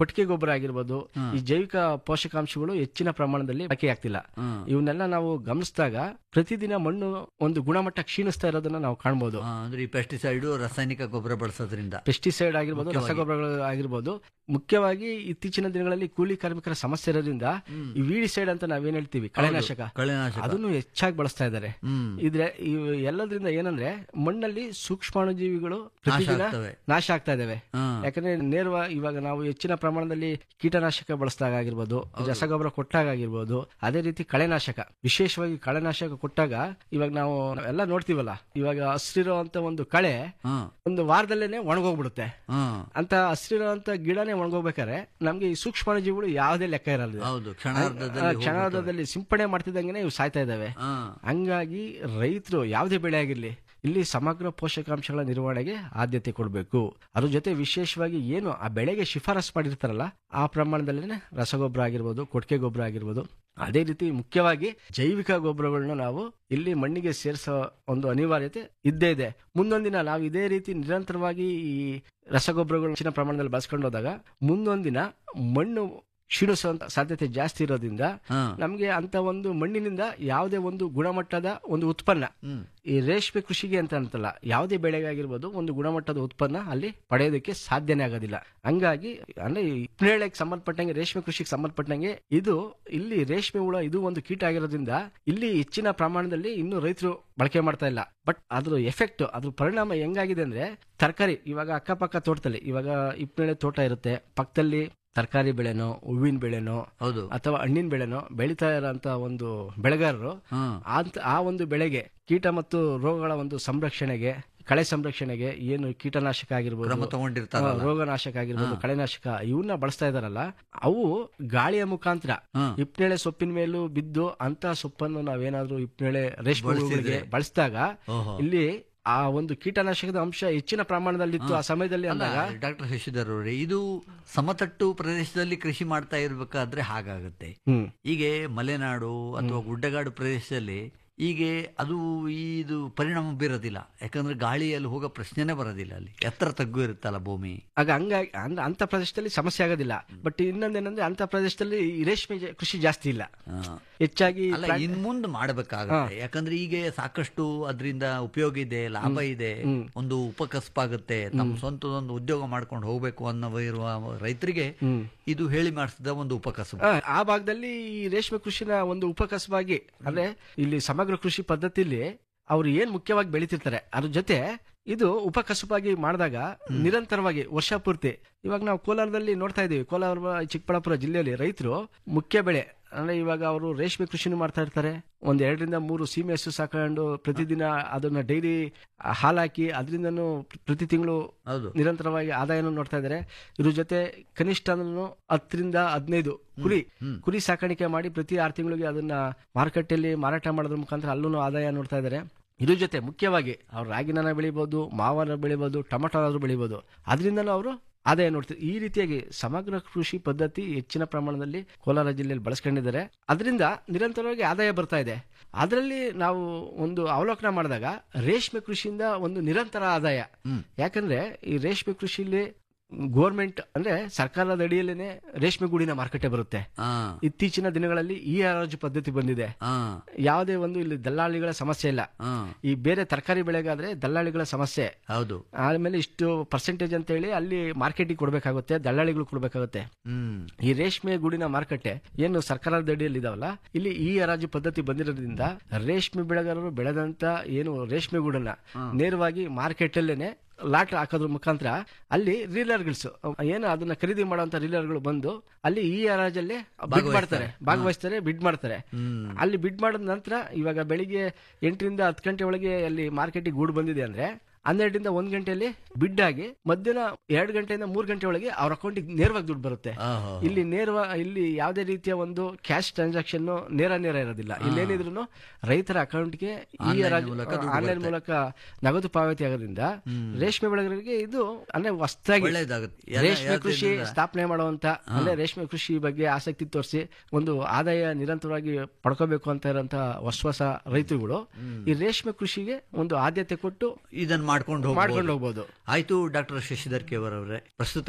D: ಕೊಟ್ಟಿಗೆ ಗೊಬ್ಬರ ಆಗಿರ್ಬೋದು ಈ ಜೈವಿಕ ಪೋಷಕಾಂಶಗಳು ಹೆಚ್ಚಿನ ಪ್ರಮಾಣದಲ್ಲಿ ಬಳಕೆ ಆಗ್ತಿಲ್ಲ ಇವನ್ನೆಲ್ಲ ನಾವು ಗಮನಿಸಿದಾಗ ಪ್ರತಿದಿನ ಮಣ್ಣು ಒಂದು ಗುಣಮಟ್ಟ ಕ್ಷೀಣಿಸ್ತಾ ಇರೋದನ್ನ ನಾವು ಕಾಣ್ಬೋದು
I: ಆ, ಅಂದ್ರೆ ಈ ಪೆಸ್ಟಿಸೈಡ್ ರಾಸಾಯನಿಕ ಗೊಬ್ಬರ ಬಳಸೋದ್ರಿಂದ
D: ಪೆಸ್ಟಿಸೈಡ್ ಆಗಿರ್ಬೋದು
I: ಮುಖ್ಯವಾಗಿ.
D: ರಸಗೊಬ್ಬರಗಳು ಆಗಿರ್ಬೋದು ಮುಖ್ಯವಾಗಿ ಇತ್ತೀಚಿನ ದಿನಗಳಲ್ಲಿ ಕೂಲಿ ಕಾರ್ಮಿಕರ ಸಮಸ್ಯೆ ಇರೋದ್ರಿಂದ ಈ ವೀಡಿಸೈಡ್ ಅಂತ ನಾವೇನ್ ಹೇಳ್ತೀವಿ ಕಳೆನಾಶಕ
I: ಕಳೆನಾಶಕ.
D: ಅದನ್ನು ಹೆಚ್ಚಾಗಿ ಬಳಸ್ತಾ ಇದ್ದಾರೆ
I: ಹ್ಮ್.
D: ಇದ್ರೆ ಇವು ಎಲ್ಲದ್ರಿಂದ ಏನಂದ್ರೆ ಮಣ್ಣಲ್ಲಿ ಸೂಕ್ಷ್ಮಾಣುಜೀವಿಗಳು ಪ್ರತಿದಿನ
I: ಆಗ್ತವೆ.
D: ನಾಶ ಆಗ್ತಾ ಇದಾವೆ
I: ಹಾ.
D: ಯಾಕಂದ್ರೆ ನೇರವಾಗಿ ಇವಾಗ ನಾವು ಹೆಚ್ಚಿನ ಪ್ರಮಾಣದಲ್ಲಿ ಕೀಟನಾಶಕ ಬಳಸಿದಾಗ ಆಗಿರ್ಬೋದು ರಸಗೊಬ್ಬರ ಕೊಟ್ಟಾಗ ಆಗಿರ್ಬೋದು ಅದೇ ರೀತಿ ಕಳೆನಾಶಕ ವಿಶೇಷವಾಗಿ ಕಳೆನಾಶಕ ಕೊಟ್ಟಾಗ ಇವಾಗ ನಾವು ಎಲ್ಲ ನೋಡ್ತೀವಲ್ಲ ಇವಾಗ ಹಸಿರಿರೋ ಅಂತ ಒಂದು ಕಳೆ
I: ಹಾ.
D: ಒಂದು ವಾರದಲ್ಲೇನೆ ಒಣಗೋಗ್ಬಿಡುತ್ತೆ
I: ಹಾ.
D: ಅಂತ ಹಸಿರಿರುವಂತ ಗಿಡನೇ ಒಣಗೋಗ್ಬೇಕಾದ್ರೆ ನಮ್ಗೆ ಈ ಸೂಕ್ಷ್ಮಾಣುಜೀವಿಗಳು ಯಾವುದೇ ಲೆಕ್ಕ ಇರಲ್ಲ
I: ಹೌದು ಕ್ಷಣಾರ್ಧದಲ್ಲಿ
D: ಆ, ಕ್ಷಣಾರ್ಧದಲ್ಲಿ ಸಿಂಪಡಣೆ ಮಾಡ್ತಿದ್ದಂಗೆನೆ ಇವು ಸಾಯ್ತಾ ಇದಾವೆ
I: ಹಾ.
D: ಹಂಗಾಗಿ ರೈತರು ಯಾವುದೇ ಬೆಳೆ ಆಗಿರ್ಲಿ ಇಲ್ಲಿ ಸಮಗ್ರ ಪೋಷಕಾಂಶಗಳ ನಿರ್ವಹಣೆಗೆ ಆದ್ಯತೆ ಕೊಡಬೇಕು ಅದ್ರ ಜೊತೆ ವಿಶೇಷವಾಗಿ ಏನು ಆ ಬೆಳೆಗೆ ಶಿಫಾರಸ್ ಮಾಡಿರ್ತಾರಲ್ಲ ಆ ಪ್ರಮಾಣದಲ್ಲೇ ರಸಗೊಬ್ಬರ ಆಗಿರ್ಬೋದು ಕೊಟ್ಟಿಗೆ ಗೊಬ್ಬರ ಆಗಿರ್ಬೋದು ಅದೇ ರೀತಿ ಮುಖ್ಯವಾಗಿ ಜೈವಿಕ ಗೊಬ್ಬರಗಳನ್ನ ನಾವು ಇಲ್ಲಿ ಮಣ್ಣಿಗೆ ಸೇರಿಸೋ ಒಂದು ಅನಿವಾರ್ಯತೆ ಇದ್ದೇ ಇದೆ ಮುಂದೊಂದಿನ ನಾವು ಇದೇ ರೀತಿ ನಿರಂತರವಾಗಿ ಈ ರಸಗೊಬ್ಬರಗಳು ಹೆಚ್ಚಿನ ಪ್ರಮಾಣದಲ್ಲಿ ಬಳಸ್ಕೊಂಡು ಹೋದಾಗ ಮುಂದೊಂದಿನ ಮಣ್ಣು ಕ್ಷೀಣಿಸುವಂತ ಸಾಧ್ಯತೆ ಜಾಸ್ತಿ ಇರೋದ್ರಿಂದ
I: ಹಾ.
D: ನಮಗೆ ಅಂತ ಒಂದು ಮಣ್ಣಿನಿಂದ ಯಾವುದೇ ಒಂದು ಗುಣಮಟ್ಟದ ಒಂದು ಉತ್ಪನ್ನ ಈ ರೇಷ್ಮೆ ಕೃಷಿಗೆ ಅಂತ ಅಂತಲ್ಲ ಯಾವುದೇ ಬೆಳೆಗಾಗಿರ್ಬೋದು ಒಂದು ಗುಣಮಟ್ಟದ ಉತ್ಪನ್ನ ಅಲ್ಲಿ ಪಡೆಯೋದಕ್ಕೆ ಸಾಧ್ಯನೇ ಆಗೋದಿಲ್ಲ ಹಂಗಾಗಿ ಅಂದ್ರೆ ಈ ಹಿಪ್ಪನೇಳೆಗೆ ಸಂಬಂಧಪಟ್ಟಂಗೆ ರೇಷ್ಮೆ ಕೃಷಿಗೆ ಸಂಬಂಧಪಟ್ಟಂಗೆ ಇದು ಇಲ್ಲಿ ರೇಷ್ಮೆ ಹುಳ ಇದು ಒಂದು ಕೀಟ ಆಗಿರೋದ್ರಿಂದ ಇಲ್ಲಿ ಹೆಚ್ಚಿನ ಪ್ರಮಾಣದಲ್ಲಿ ಇನ್ನು ರೈತರು ಬಳಕೆ ಮಾಡ್ತಾ ಇಲ್ಲ ಬಟ್ ಅದ್ರ ಎಫೆಕ್ಟ್ ಅದ್ರ ಪರಿಣಾಮ ಹೆಂಗಾಗಿದೆ ಅಂದ್ರೆ ತರಕಾರಿ ಇವಾಗ ಅಕ್ಕಪಕ್ಕ ತೋಟದಲ್ಲಿ ಇವಾಗ ಹಿಪ್ಪನೇಳೆ ತೋಟ ಇರುತ್ತೆ ಪಕ್ಕದಲ್ಲಿ ತರಕಾರಿ ಬೆಳೆನೋ ಹೂವಿನ ಬೆಳೆನೋ
I: ಹೌದು
D: ಅಥವಾ ಹಣ್ಣಿನ ಬೆಳೆನೋ ಬೆಳೀತಾ ಇರೋಂತ ಒಂದು ಬೆಳೆಗಾರರು
I: ಹಾ.
D: ಅಂತ ಆ ಒಂದು ಬೆಳೆಗೆ ಕೀಟ ಮತ್ತು ರೋಗಗಳ ಒಂದು ಸಂರಕ್ಷಣೆಗೆ ಕಳೆ ಸಂರಕ್ಷಣೆಗೆ ಏನು ಕೀಟನಾಶಕ
I: ಕ್ರಮ
D: ಆಗಿರ್ಬೋದು
I: ತಗೊಂಡಿರ್ತಾರಲ್ಲ.
D: ಆ, ರೋಗನಾಶಕ ಆಗಿರ್ಬೋದು
I: ಹಾ.
D: ಕಳೆನಾಶಕ ಇವನ್ನ ಬಳಸ್ತಾ ಇದಾರಲ್ಲ ಅವು ಗಾಳಿಯ ಮುಖಾಂತರ
I: ಹಾ.
D: ಹಿಪ್ನೇಳೆ ಸೊಪ್ಪಿನ ಮೇಲೂ ಬಿದ್ದು ಅಂತ ಸೊಪ್ಪನ್ನು ನಾವೇನಾದ್ರೂ ಹಿಪ್ನೇಳೆ ರೇಷ್ಮೆ
I: ಬಳಸಿದ್ರೆ.
D: ಹುಳುಗಳಿಗೆ ಬಳಸಿದಾಗ
I: ಓಹೋ.
D: ಇಲ್ಲಿ ಆ ಒಂದು ಕೀಟನಾಶಕದ ಅಂಶ ಹೆಚ್ಚಿನ ಪ್ರಮಾಣದಲ್ಲಿತ್ತು ಆ ಸಮಯದಲ್ಲಿ ಅಂದಾಗ
I: ಡಾಕ್ಟರ್ ಶಶಿಧರ್ ಅವರೇ ಇದು ಸಮತಟ್ಟು ಪ್ರದೇಶದಲ್ಲಿ ಕೃಷಿ ಮಾಡ್ತಾ ಇರ್ಬೇಕಾದ್ರೆ ಹಾಗಾಗುತ್ತೆ
D: ಹ್ಮ್
I: ಹೀಗೆ ಮಲೆನಾಡು ಅಥವಾ ಗುಡ್ಡಗಾಡು ಪ್ರದೇಶದಲ್ಲಿ ಹೀಗೆ ಅದು ಇದು ಪರಿಣಾಮ ಬೀರೋದಿಲ್ಲ ಯಾಕಂದ್ರೆ ಗಾಳಿಯಲ್ಲಿ ಹೋಗೋ ಪ್ರಶ್ನೆನೇ ಬರೋದಿಲ್ಲ ಅಲ್ಲಿ ಎತ್ತರ ತಗ್ಗು ಇರುತ್ತಲ್ಲ ಭೂಮಿ
D: ಆಗ ಹಂಗಾಗಿ ಅಂದ್- ಅಂತ ಪ್ರದೇಶದಲ್ಲಿ ಸಮಸ್ಯೆ ಆಗೋದಿಲ್ಲ ಬಟ್ ಇನ್ನೊಂದೇನಂದ್ರೆ ಅಂತ ಪ್ರದೇಶದಲ್ಲಿ ಈ ರೇಷ್ಮೆ ಜ- ಕೃಷಿ ಜಾಸ್ತಿ ಇಲ್ಲ
I: ಆ.
D: ಹೆಚ್ಚಾಗಿ
I: ಅಲ್ಲ
D: ಪ್ಲಾಂಟ್-
I: ಇನ್ ಮುಂದೆ ಮಾಡಬೇಕಾಗುತ್ತೆ ಯಾಕಂದ್ರೆ ಈಗ ಸಾಕಷ್ಟು ಅದರಿಂದ ಉಪಯೋಗ ಇದೆ ಲಾಭ ಇದೆ ಒಂದು ಉಪಕಸಪಾಗುತ್ತೆ ತಮ್ಮ ಸ್ವಂತದೊಂದು ಉದ್ಯೋಗ ಮಾಡ್ಕೊಂಡು ಹೋಗ್ಬೇಕು ಅನ್ನೋ ಇರುವ ರೈತರಿಗೆ ಇದು ಹೇಳಿ ಮಾಡಿಸಿದ ಒಂದು ಉಪಕಸಬು
D: ಆ, ಆ ಭಾಗದಲ್ಲಿ ಈ ರೇಷ್ಮೆ ಕೃಷಿನ ಒಂದು ಉಪಕಸವಾಗಿ ಅಂದ್ರೆ ಇಲ್ಲಿ ಸಮಗ್ರ ಕೃಷಿ ಪದ್ಧತಿಲಿ ಅವ್ರು ಏನ್ ಮುಖ್ಯವಾಗಿ ಬೆಳಿತಿರ್ತಾರೆ ಅದ್ರ ಜೊತೆ ಇದು ಉಪಕಸುಬಾಗಿ ಮಾಡಿದಾಗ ನಿರಂತರವಾಗಿ ವರ್ಷ ಪೂರ್ತಿ ಇವಾಗ ನಾವು ಕೋಲಾರದಲ್ಲಿ ನೋಡ್ತಾ ಇದೀವಿ ಕೋಲಾರ ಚಿಕ್ಕಬಳ್ಳಾಪುರ ಜಿಲ್ಲೆಯಲ್ಲಿ ರೈತರು ಮುಖ್ಯ ಬೆಳೆ ಅಂದ್ರೆ ಇವಾಗ ಅವರು ರೇಷ್ಮೆ ಕೃಷಿನೂ ಮಾಡ್ತಾ ಇರ್ತಾರೆ ಒಂದ್ ಎರಡರಿಂದ ಮೂರು ಸೀಮೆ ಹಸು ಸಾಕೊಂಡು ಪ್ರತಿದಿನ ಅದನ್ನ ಡೈಲಿ ಹಾಲಾಕಿ ಅದರಿಂದನೂ ಪ್ರತಿ ತಿಂಗಳು
I: ಹೌದು
D: ನಿರಂತರವಾಗಿ ಆದಾಯನೂ ನೋಡ್ತಾ ಇದ್ದಾರೆ ಇದ್ರ ಜೊತೆ ಕನಿಷ್ಠ ಅಂದ್ರೂ ಹತ್ತರಿಂದ ಹದಿನೈದು ಕುರಿ ಕುರಿ ಸಾಕಾಣಿಕೆ ಮಾಡಿ ಪ್ರತಿ ಆರು ತಿಂಗಳಿಗೆ ಅದನ್ನ ಮಾರುಕಟ್ಟೆಯಲ್ಲಿ ಮಾರಾಟ ಮಾಡೋದ್ರ ಮುಖಾಂತರ ಅಲ್ಲೂ ಆದಾಯ ನೋಡ್ತಾ ಇದ್ದಾರೆ ಇದ್ರ ಜೊತೆ ಮುಖ್ಯವಾಗಿ ಅವ್ರು ರಾಗಿನ ಬೆಳಿಬಹುದು ಮಾವನ ಬೆಳಿಬಹುದು ಟೊಮಟೊ ಆದ್ರೂ ಬೆಳಿಬಹುದು ಅದರಿಂದನೂ ಅವರು ಆದಾಯ ನೋಡ್ತಾರೆ ಈ ರೀತಿಯಾಗಿ ಸಮಗ್ರ ಕೃಷಿ ಪದ್ಧತಿ ಹೆಚ್ಚಿನ ಪ್ರಮಾಣದಲ್ಲಿ ಕೋಲಾರ ಜಿಲ್ಲೆಯಲ್ಲಿ ಬಳಸ್ಕೊಂಡಿದ್ದಾರೆ ಅದರಿಂದ ನಿರಂತರವಾಗಿ ಆದಾಯ ಬರ್ತಾ ಇದೆ ಅದರಲ್ಲಿ ನಾವು ಒಂದು ಅವಲೋಕನ ಮಾಡಿದಾಗ ರೇಷ್ಮೆ ಕೃಷಿಯಿಂದ ಒಂದು ನಿರಂತರ ಆದಾಯ ಯಾಕಂದ್ರೆ ಈ ರೇಷ್ಮೆ ಕೃಷಿಲಿ ಗೋರ್ಮೆಂಟ್ ಅಂದ್ರೆ ಸರ್ಕಾರದ ಅಡಿಯಲ್ಲೇನೆ ರೇಷ್ಮೆ ಗೂಡಿನ ಮಾರುಕಟ್ಟೆ ಬರುತ್ತೆ
I: ಹಾ
D: ಇತ್ತೀಚಿನ ದಿನಗಳಲ್ಲಿ ಈ ಹರಾಜು ಪದ್ಧತಿ ಬಂದಿದೆ
I: ಹಾ
D: ಯಾವುದೇ ಒಂದು ಇಲ್ಲಿ ದಲ್ಲಾಳಿಗಳ ಸಮಸ್ಯೆ ಇಲ್ಲ
I: ಹಾ
D: ಈ ಬೇರೆ ತರಕಾರಿ ಬೆಳೆಗಾದ್ರೆ ದಲ್ಲಾಳಿಗಳ ಸಮಸ್ಯೆ
I: ಹೌದು
D: ಆಮೇಲೆ ಇಷ್ಟು ಪರ್ಸೆಂಟೇಜ್ ಅಂತ ಹೇಳಿ ಅಲ್ಲಿ ಮಾರ್ಕೆಟಿಗೆ ಕೊಡ್ಬೇಕಾಗುತ್ತೆ ದಲ್ಲಾಳಿಗಳು ಕೊಡ್ಬೇಕಾಗುತ್ತೆ
I: ಹ್ಮ್
D: ಈ ರೇಷ್ಮೆ ಗೂಡಿನ ಮಾರುಕಟ್ಟೆ ಏನು ಸರ್ಕಾರದ ಅಡಿಯಲ್ಲಿ ಇದಾವಲ್ಲ ಇಲ್ಲಿ ಈ ಹರಾಜು ಪದ್ಧತಿ ಬಂದಿರೋದ್ರಿಂದ ರೇಷ್ಮೆ ಬೆಳೆಗಾರರು ಬೆಳೆದಂತ ಏನು ರೇಷ್ಮೆ ಗೂಡನ್ನ ನೇರವಾಗಿ ಮಾರ್ಕೆಟ್ ಅಲ್ಲೇನೆ ಲಾಟ್ ಹಾಕೋದ್ರ ಮುಖಾಂತರ ಅಲ್ಲಿ ರೀಲರ್ಗಳು ಏನು ಅದನ್ನ ಖರೀದಿ ಮಾಡುವಂತ ರೀಲರ್ಗಳು ಬಂದು ಅಲ್ಲಿ ಈ ಹರಾಜಲ್ಲಿ ಬಿಡ್ ಮಾಡ್ತಾರೆ ಭಾಗವಹಿಸ್ತಾರೆ ಬಿಡ್ ಮಾಡ್ತಾರೆ ಅಲ್ಲಿ ಬಿಡ್ ಮಾಡಿದ ನಂತರ ಇವಾಗ ಬೆಳಿಗ್ಗೆ ಎಂಟರಿಂದ ಹತ್ತು ಗಂಟೆ ಒಳಗೆ ಅಲ್ಲಿ ಮಾರ್ಕೆಟಿಗೆ ಗೂಡು ಬಂದಿದೆ ಅಂದ್ರೆ ಹನ್ನೆರಡರಿಂದ ಒಂದ್ ಗಂಟೆಯಲ್ಲಿ ಬಿಡ್ ಆಗಿ ಮಧ್ಯಾಹ್ನ ಎರಡು ಗಂಟೆಯಿಂದ ಮೂರ್ ಗಂಟೆ ಒಳಗೆ ಅವ್ರ ಅಕೌಂಟಿಗೆ ನೇರವಾಗಿ ದುಡ್ಡು ಬರುತ್ತೆ
I: ಆಹಾ.
D: ಇಲ್ಲಿ ನೇರವ ಇಲ್ಲಿ ಯಾವುದೇ ರೀತಿಯ ಒಂದು ಕ್ಯಾಶ್ ಟ್ರಾನ್ಸಾಕ್ಷನ್ ನೇರ ನೇರ ಇರೋದಿಲ್ಲ ಇಲ್ಲೇನಿದ್ರು ರೈತರ ಅಕೌಂಟ್ಗೆ ಈ
I: Online
D: ರಾಜ್ಯ-
I: ಮೂಲಕ ದುಡ್ಡು
D: ಆನ್ಲೈನ್
I: ಬರುತ್ತೆ.
D: ಮೂಲಕ ನಗದು ಪಾವತಿ ಆಗೋದ್ರಿಂದ ರೇಷ್ಮೆ ಬೆಳೆಗಾರರಿಗೆ ಇದು ಅಂದ್ರೆ ಹೊಸದಾಗಿ
I: ಒಳ್ಳೇದಾಗುತ್ತೆ. ಎಲ್ಲ-
D: ರೇಷ್ಮೆ
I: ಯಾವ್ದ್ರಿಂದ-
D: ಕೃಷಿ ಸ್ಥಾಪನೆ ಮಾಡುವಂತ ಅಂದ್ರೆ ರೇಷ್ಮೆ ಕೃಷಿ ಬಗ್ಗೆ ಆಸಕ್ತಿ ತೋರಿಸಿ ಒಂದು ಆದಾಯ ನಿರಂತರವಾಗಿ ಪಡ್ಕೋಬೇಕು ಅಂತ ಇರೋಂತ ಹೊಸ ಹೊಸ ರೈತರುಗಳು ಈ ರೇಷ್ಮೆ ಕೃಷಿಗೆ ಒಂದು ಆದ್ಯತೆ ಕೊಟ್ಟು
I: ಇದನ್ನ ಮಾಡ್ಕೊಂಡು
D: ಮಾಡ್ಕೊಂಡು
I: ಹೋಗ್ಬೋದು
D: ಹೋಗ್ಬೋದು
I: ಆಯ್ತು ಡಾಕ್ಟರ್ ಶಶಿಧರ್ ಕೇವರ್ ಅವರೇ ಪ್ರಸ್ತುತ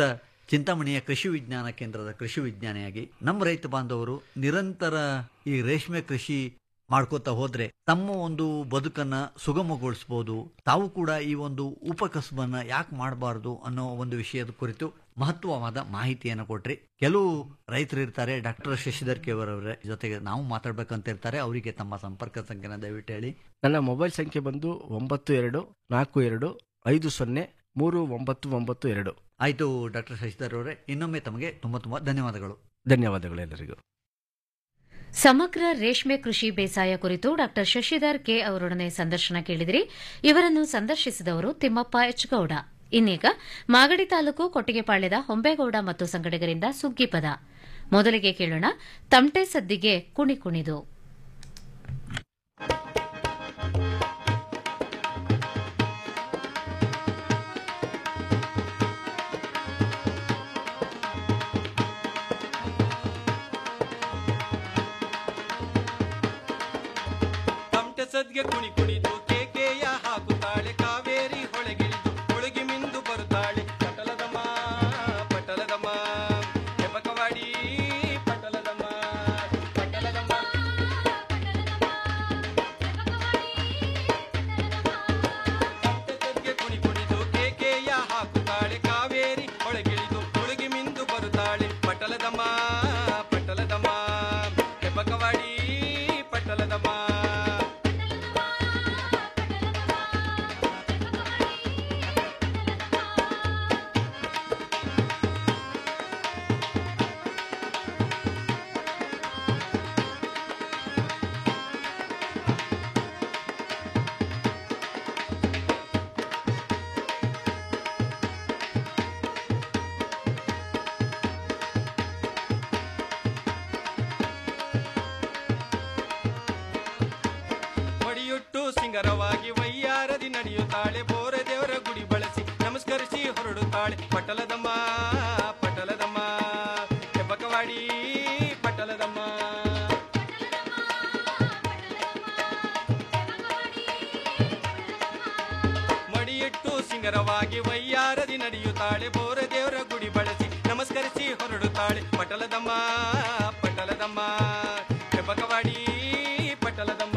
I: ಚಿಂತಾಮಣಿಯ ಕೃಷಿ ವಿಜ್ಞಾನ ಕೇಂದ್ರದ ಕೃಷಿ ವಿಜ್ಞಾನಿಯಾಗಿ ನಮ್ಮ ರೈತ ಬಾಂಧವರು ನಿರಂತರ ಈ ರೇಷ್ಮೆ ಕೃಷಿ ಮಾಡ್ಕೋತಾ ಹೋದ್ರೆ ತಮ್ಮ ಒಂದು ಬದುಕನ್ನ ಸುಗಮಗೊಳಿಸಬಹುದು ತಾವು ಕೂಡ ಈ ಒಂದು ಉಪಕಸಬನ್ನ ಯಾಕೆ ಮಾಡಬಾರ್ದು ಅನ್ನೋ ಒಂದು ವಿಷಯದ ಕುರಿತು ಮಹತ್ವವಾದ ಮಾಹಿತಿಯನ್ನು ಕೊಟ್ರಿ ಕೆಲವು ರೈತರು ಇರ್ತಾರೆ ಡಾಕ್ಟರ್ ಶಶಿಧರ್ ಕೇವರ್ ಅವರ ಜೊತೆಗೆ ನಾವು ಮಾತಾಡ್ಬೇಕಂತ ಇರ್ತಾರೆ ಅವರಿಗೆ ತಮ್ಮ ಸಂಪರ್ಕ ಸಂಖ್ಯೆನ ದಯವಿಟ್ಟು ಹೇಳಿ
D: ನನ್ನ ಮೊಬೈಲ್ ಸಂಖ್ಯೆ ಬಂದು ಒಂಬತ್ತು ಎರಡು ನಾಲ್ಕು ಎರಡು ಐದು ಸೊನ್ನೆ ಮೂರು ಒಂಬತ್ತು ಒಂಬತ್ತು ಎರಡು
I: ಆಯ್ತು ಡಾಕ್ಟರ್ ಶಶಿಧರ್ ಅವರೇ ಇನ್ನೊಮ್ಮೆ ತಮಗೆ ತುಂಬಾ ತುಂಬಾ ಧನ್ಯವಾದಗಳು
D: ಧನ್ಯವಾದಗಳು ಎಲ್ಲರಿಗೂ
H: ಸಮಗ್ರ ರೇಷ್ಮೆ ಕೃಷಿ ಬೇಸಾಯ ಕುರಿತು ಡಾಕ್ಟರ್ ಶಶಿಧರ್ ಕೆ ಅವರೊಡನೆ ಸಂದರ್ಶನ ಕೇಳಿದಿರಿ ಇವರನ್ನು ಸಂದರ್ಶಿಸಿದವರು ತಿಮ್ಮಪ್ಪ ಎಚ್ ಗೌಡ ಇನ್ನೀಗ ಮಾಗಡಿ ತಾಲೂಕು ಕೊಟ್ಟಿಗೆಪಾಳ್ಯದ ಹೊಂಬೇಗೌಡ ಮತ್ತು ಸಂಗಡಿಗರಿಂದ ಸುಗ್ಗಿ ಪದ ಮೊದಲಿಗೆ ಕೇಳೋಣ ತಮಟೆ ಸದ್ದಿಗೆ ಕುಣಿ ಕುಣಿದು
J: ತಮಟೆ ಸದ್ಗೆ ಕುಣಿ ಕುಣಿದು ಕೇಕೆಯ ಹಾಕುತ್ತಾಳೆ ಕಾವೇರಿ ಹೊಳೆಗಿಳಿದು ಹುಳುಗಿ ಮಿಂದು ಬರುತ್ತಾಳೆ ಪಟಲದಮ್ಮ ಪಟಲದಮ್ಮ ಹೆಬಕವಾಡಿ ಪಟಲದಮ್ಮ ಪಟಲದಮ್ಮ ತಮಟೆ ಸದ್ಗೆ ಕುಣಿ ಕುಣಿದು ಕೇಕೆಯ ಹಾಕುತ್ತಾಳೆ ಕಾವೇರಿ ಹೊಳೆಗಿಳಿದು ಹುಳುಗಿ ಮಿಂದು ಬರುತ್ತಾಳೆ ಪಟಲದಮ್ಮ ಪಟಲದಮ್ಮ ಹೆಬಕವಾಡಿ ಪಟಲದಮ್ಮ ಮಡಿಯುಟ್ಟು ಸಿಂಗರವಾಗಿ ವೈಯಾರದಿ ನಡೆಯುತ್ತಾಳೆ ಬೋರೆ ದೇವರ ಗುಡಿ ಬಳಸಿ ನಮಸ್ಕರಿಸಿ ಹೊರಡುತ್ತಾಳೆ ಪಟಲದಮ್ಮ ಪಟಲದಮ್ಮ ಹೆಬ್ಬಕವಾಡಿ ಪಟಲದಮ್ಮ ಮಡಿಯಿಟ್ಟು ಸಿಂಗರವಾಗಿ ವೈಯಾರದಿ ನಡೆಯುತ್ತಾಳೆ ಬೋರೆ ದೇವರ ಗುಡಿ ಬಳಸಿ ನಮಸ್ಕರಿಸಿ ಹೊರಡುತ್ತಾಳೆ ಪಟಲದಮ್ಮ ಪಟಲದಮ್ಮ ಹೆಬ್ಬಕವಾಡಿ ಪಟಲದಮ್ಮ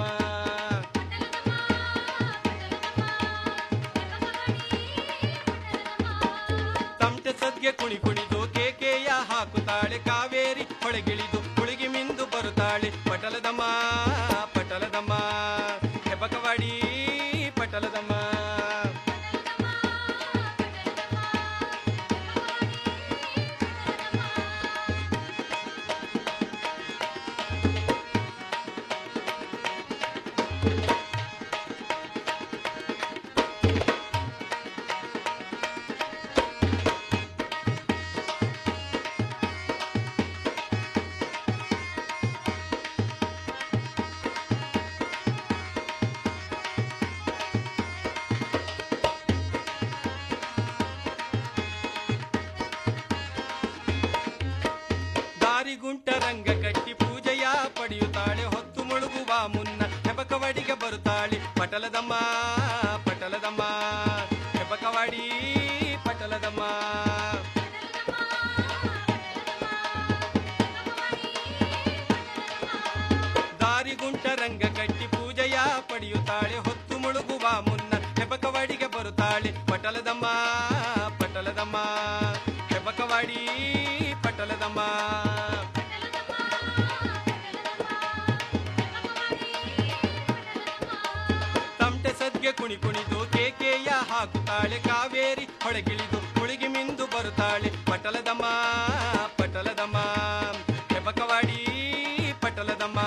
J: ತಮಟೆ ಸದ್ಗೆ ಕುಣಿ ಕುಣಿದು ಕೇಕೆಯ ಹಾಕುತ್ತಾಳೆ ಕಾವೇರಿ ಹೊಳೆಗಿಳಿದು ಹುಳುಗಿ ಮಿಂದು ಬರುತ್ತಾಳೆ ಪಟಲದಮ್ಮ ಪಟಲದಮ್ಮ ಹೆಬ್ಬಕವಾಡಿ ಪಟಲದಮ್ಮ ದಾರಿಗುಂಟ ರಂಗ ಕಟ್ಟಿ ಪೂಜೆಯ ಪಡೆಯುತ್ತಾಳೆ ಹೊತ್ತು ಮುಳುಗುವ ಮುನ್ನ ಹೆಬಕವಾಡಿಗೆ ಬರುತ್ತಾಳೆ ಪಟಲದಮ್ಮ ಪಟಲದಮ್ಮ ಹೆಬಕವಾಡಿ ಪಟಲದಮ್ಮ ದಾರಿಗುಂಟ ರಂಗ ಕಟ್ಟಿ ಪೂಜೆಯ ಪಡೆಯುತ್ತಾಳೆ ಹೊತ್ತು ಮುಳುಗುವ ಮುನ್ನ ಹೆಬಕವಾಡಿಗೆ ಬರುತ್ತಾಳೆ ಪಟಲದಮ್ಮ ಪಟಲದಮ್ಮ ಹೆಬಕವಾಡಿ ಪಟಲದಮ್ಮ ತಮಟೆ ಸದ್ಗೆ ಕುಣಿ ಕುಣಿದು ಕೇಕೆಯ ಹಾಕುತ್ತಾಳೆ ಕಾವೇರಿ ಹೊಳೆಗಿಳಿದು ಹುಳುಗಿ ಮಿಂದು ಬರುತ್ತಾಳೆ ಪಟಲದಮ್ಮ ಪಟಲದಮ್ಮ ಹೆಬಕವಾಡಿ ಪಟಲದಮ್ಮ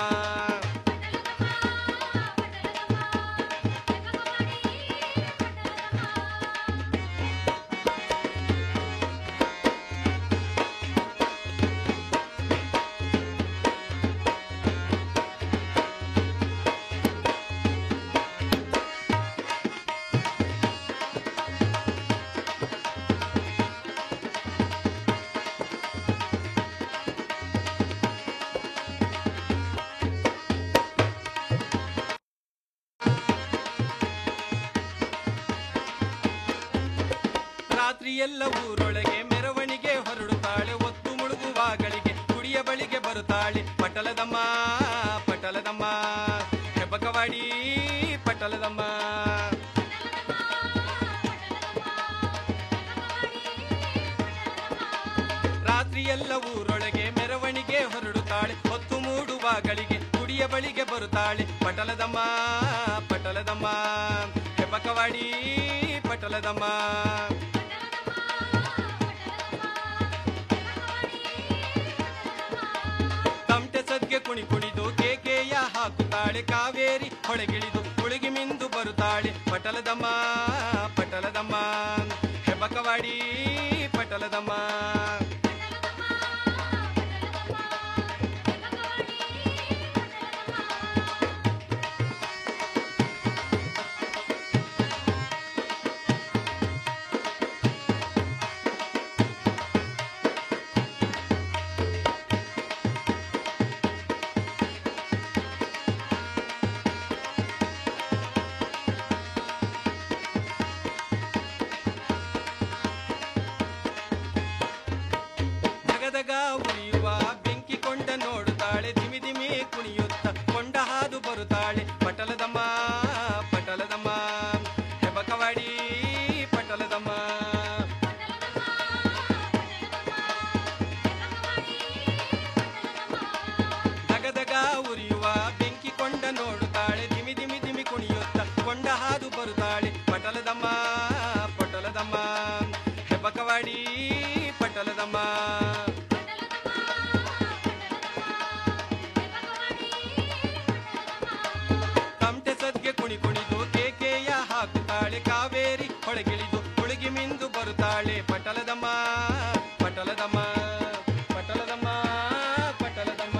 J: ರಾತ್ರಿಯೆಲ್ಲ ಊರೊಳಗೆ ಮೆರವಣಿಗೆ ಹೊರ ಗುಡಿಯ ಬಳಿಗೆ ಬರುತ್ತಾಳೆ ಪಟಲದಮ್ಮ ಪಟಲದಮ್ಮ ಹೆಬ್ಬಕವಾಡಿ ಪಟಲದಮ್ಮ ರಾತ್ರಿಯೆಲ್ಲ ಊರೊಳಗೆ ಮೆರವಣಿಗೆ ಹೊರಡುತ್ತಾಳೆ ಹೊತ್ತು ಮೂಡುವಾಗಳಿಗೆ ಗುಡಿಯ ಬಳಿಗೆ ಬರುತ್ತಾಳೆ ಪಟಲದಮ್ಮ ಪಟಲದಮ್ಮ ಹೆಬ್ಬಕವಾಡಿ ಪಟಲದಮ್ಮ ತಮಟೆ ಸದ್ಗೆ ಕುಣಿ ಕುಣಿದು ಕೇಕೆಯ ಹಾಕುತ್ತಾಳೆ ಕಾವೇರಿ ಹೊಳಗಿಳಿದು ಕುಳಿಗಿ ಮಿಂದು ಬರುತ್ತಾಳೆ ಪಟಲದಮ್ಮ ಪಟಲದಮ್ಮ ಹೆಬ್ಬಕವಾಡಿ ಪಟಲದಮ್ಮ ಧಗಧಗ ಉರಿಯುವ ಬೆಂಕಿ ಕೊಂಡ ನೋಡುತ್ತಾಳೆ ದಿಮಿ ದಿಮಿ ಕುಣಿಯುತ್ತ ಕೊಂಡ ಹಾದು ಬರುತ್ತಾಳೆ ಪಟಲದಮ್ಮ ಪಟಲದಮ್ಮ ಹೆಬಕವಾಡಿ ಪಟಲದಮ್ಮ ಧಗಧಗ ಉರಿಯುವ ಬೆಂಕಿ ಕೊಂಡ ನೋಡುತ್ತಾಳೆ ದಿಮಿ ದಿಮಿ ದಿಮಿ ಕುಣಿಯುತ್ತ ಕೊಂಡ ಹಾದು ಬರುತ್ತಾಳೆ ಪಟಲದಮ್ಮ ಪಟಲದಮ್ಮ ಹೆಬಕವಾಡಿ ಪಟಲದಮ್ಮ ತಮಟೆ ಸದ್ಗೆ ಕುಣಿ ಕುಣಿದು ಕೇಕೆಯ ಹಾಕುತ್ತಾಳೆ ಕಾವೇರಿ ಹೊಳಗಿಳಿದು ಹುಳುಗಿ ಮಿಂದು ಬರುತ್ತಾಳೆ ಪಟಲದಮ್ಮ ಪಟಲದಮ್ಮ ಪಟಲದಮ್ಮ ಪಟಲದಮ್ಮ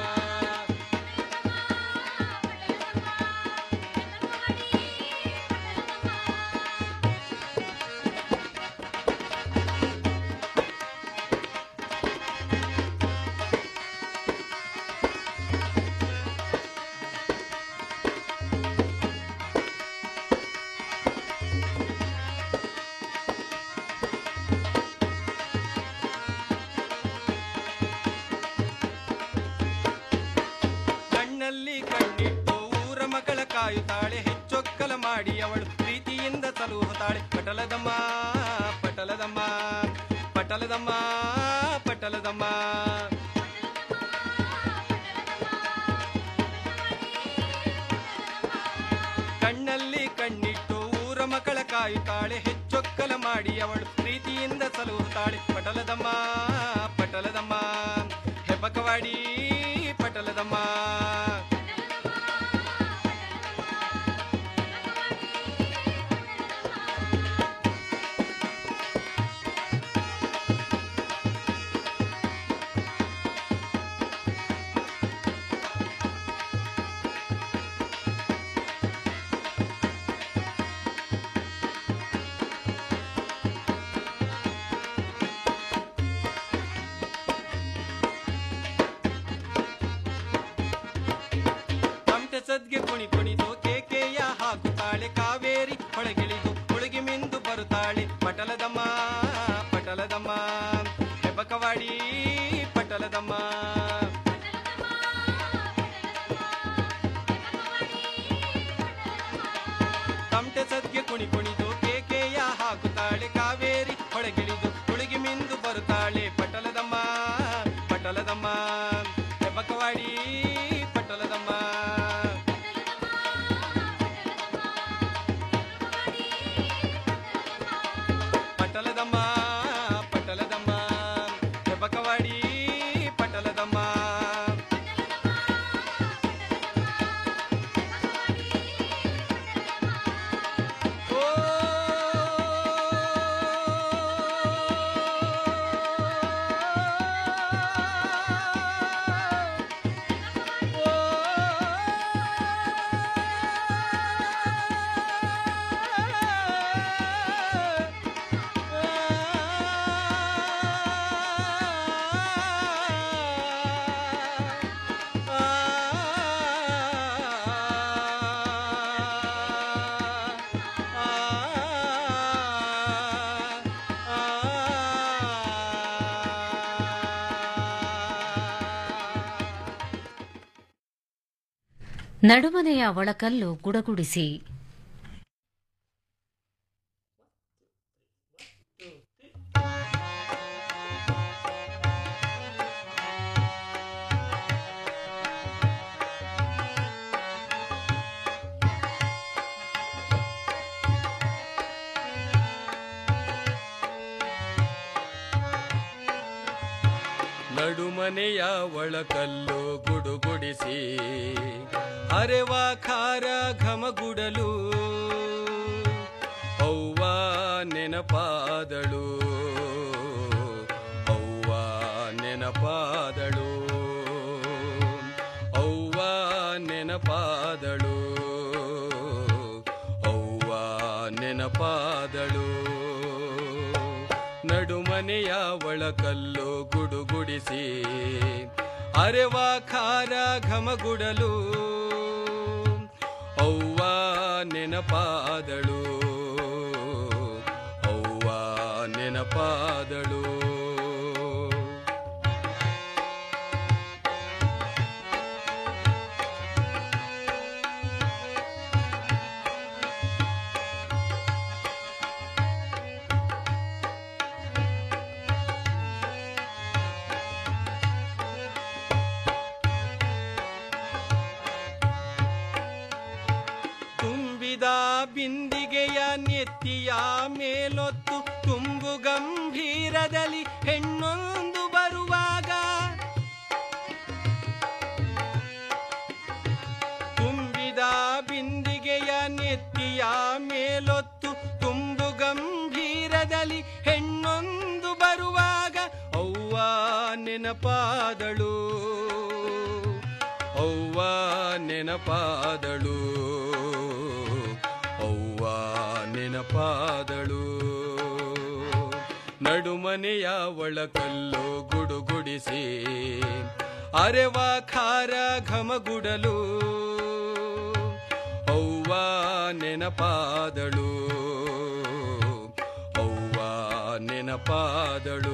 J: ಕಣ್ಣಲ್ಲಿ ಕಣ್ಣಿಟ್ಟು ಊರ ಮಗಳ ಕಾಯುತ್ತಾಳೆ ಹೆಚ್ಚೊಕ್ಕಲ ಮಾಡಿ ಅವಳು ಪ್ರೀತಿಯಿಂದ ಸಲುಹುತ್ತಾಳೆ ಪಟಲದಮ್ಮ ಪಟಲದಮ್ಮ ಪಟಲದಮ್ಮ ಪಟಲದಮ್ಮ ಕಣ್ಣಲ್ಲಿ ಕಣ್ಣಿಟ್ಟು ಊರ ಮಕ್ಕಳ ಕಾಯುತ್ತಾಳೆ ಹೆಚ್ಚೊಕ್ಕಲ ಮಾಡಿ ಅವಳು ಪ್ರೀತಿಯಿಂದ ಸಲುಹುತ್ತಾಳೆ ಪಟಲದಮ್ಮ ಪಟಲದಮ್ಮ ಹೆಬ್ಬಕವಾಡಿ ಪಟಲದಮ್ಮ ತಮಟೆ ಸದ್ಗೆ ಕುಣಿ ಕುಣಿದು ಕೇಕೆಯ ಹಾಕುತ್ತಾಳೆ ಕಾವೇರಿ ಹೊಳಗಿಳಿದು ಹುಳುಗಿ ಮಿಂದು ಬರುತ್ತಾಳೆ ಪಟಲದಮ್ಮ ಪಟಲದಮ್ಮ ಹೆಬಕವಾಡಿ ಪಟಲದಮ್ಮ ತಮಟೆ ಸದ್ಗೆ ಕುಣಿ ಕುಣಿದು ಕೇಕೆಯ ಹಾಕುತ್ತಾಳೆ ಕಾವೇರಿ ಹೊಳಗಿಳಿದು ಹುಳುಗಿ ಮಿಂದು ಬರುತ್ತಾಳೆ ಪಟಲದಮ್ಮ ಪಟಲದಮ್ಮ ಹೆಬಕವಾಡಿ ಪಟಲದಮ್ಮ
H: ನಡುಮನೆಯ ಒಳಕಲ್ಲು ಗುಡಗುಡಿಸಿ
J: ನಡುಮನೆಯ ಒಳಕಲ್ಲು ಗುಡುಗುಡಿಸಿ ಅರೆವ ಖಾರ ಘಮಗುಡಲು ಅವ್ವ ನೆನಪಾದಳು ಅವ್ವ ನೆನಪಾದಳು ಅವ್ವ ನೆನಪಾದಳು ಅವ್ವ ನೆನಪಾದಳು ನಡುಮನೆಯ ಒಳಕಲ್ಲು ಗುಡುಗುಡಿಸಿ ಅರೆವ ಖಾರ ಘಮಗುಡಲು ಅವ್ವ ನೆನಪಾದಳು ಅವ್ವ ನೆನಪಾದಳು ತುಂಬಿದ ಬಿಂದಿಗೆಯ ನೆತ್ತಿಯ ಮೇಲೊತ್ತು ತುಂಬು ಗಂಭೀರದಲ್ಲಿ ಹೆಣ್ಣೊಂದು ಬರುವಾಗ ತುಂಬಿದ ಬಿಂದಿಗೆಯ ನೆತ್ತಿಯ ಮೇಲೊತ್ತು ತುಂಬು ಗಂಭೀರದಲ್ಲಿ ಹೆಣ್ಣೊಂದು ಬರುವಾಗ ಅವ್ವ ನೆನಪಾದಳು ಅವ್ವ ನೆನಪಾದಳು ಅವ್ವ ನೆನಪಾದಳು ನಡುಮನೆಯ ಒಳಕಲ್ಲು ಗುಡುಗುಡಿಸಿ ಅರೆವ ಖಾರ ಘಮಗುಡಲು ಅವ್ವ ನೆನಪಾದಳು ಅವ್ವ ನೆನಪಾದಳು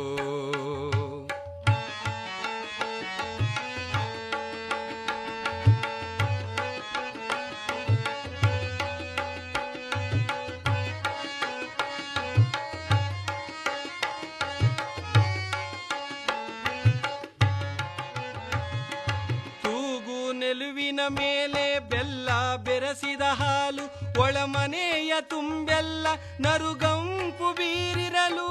J: ತೂಗು ನೆಲುವಿನ ಮೇಲೆ ಬೆಲ್ಲ ಬೆರೆಸಿದ ಹಾಲು ಒಳಮನೆಯ ತುಂಬೆಲ್ಲ ನರುಗಂಪು ಬೀರಿರಲು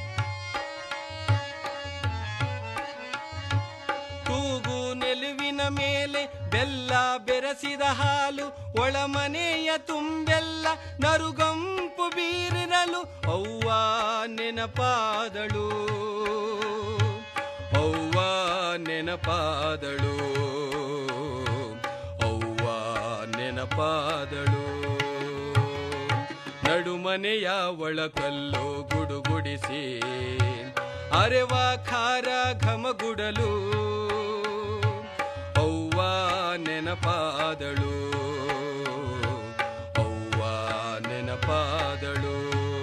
J: ತೂಗು ನೆಲುವಿನ ಮೇಲೆ ಬೆಲ್ಲ ಬೆರೆಸಿದ ಹಾಲು ಒಳಮನೆಯ ತುಂಬೆಲ್ಲ ನರುಗಂಪು ಬೀರಿರಲು ಅವ್ವ ನೆನಪಾದಳು ಅವ್ವ ನೆನಪಾದಳು ಅವ್ವ ನೆನಪಾದಳು ನಡುಮನೆಯ ಒಳಕಲ್ಲು ಗುಡುಗುಡಿಸಿ ಅರೆವ ಖಾರ ಘಮಗುಡಲು ಅವ್ವ ನೆನಪಾದಳು ಅವ್ವ ನೆನಪಾದಳು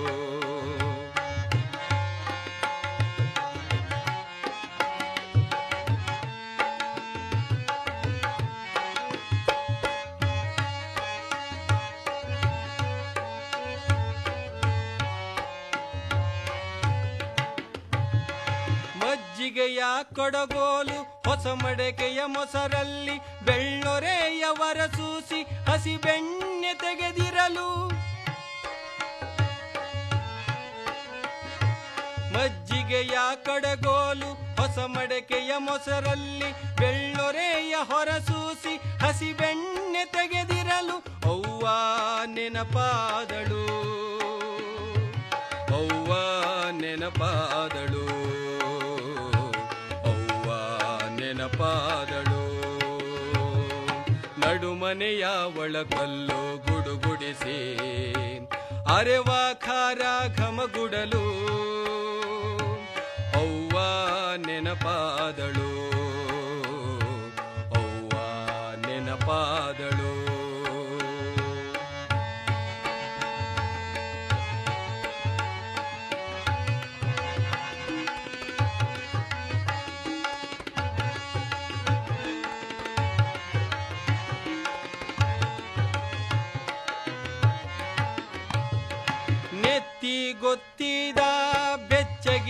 J: ಮಜ್ಜಿಗೆಯ ಕೊಡಗೋಲು ಹೊಸ ಮಡಕೆಯ ಮೊಸರಲ್ಲಿ ಬೆಳ್ಳೊರೆಯ ವರಸೂಸಿ ಹಸಿ ಬೆಣ್ಣೆ ತೆಗೆದಿರಲು ಮಜ್ಜಿಗೆಯ ಕಡಗೋಲು ಹೊಸ ಮಡಕೆಯ ಮೊಸರಲ್ಲಿ ಬೆಳ್ಳೊರೆಯ ಹೊರಸೂಸಿ ಹಸಿ ಬೆಣ್ಣೆ ತೆಗೆದಿರಲು ಅವ್ವ ನೆನಪಾದಳು ಅವ್ವ ನೆನಪಾದಳು ಅವ್ವ ನೆನಪಾದಳು ನಡುಮನೆಯ ಒಳಕಲ್ಲು ಗುಡುಗುಡಿಸಿ ಅರೆವ ಖಾರ ಘಮಗುಡಲು ಅವ್ವ ನೆನಪಾದಳು ಅವ್ವ ನೆನಪಾದಳು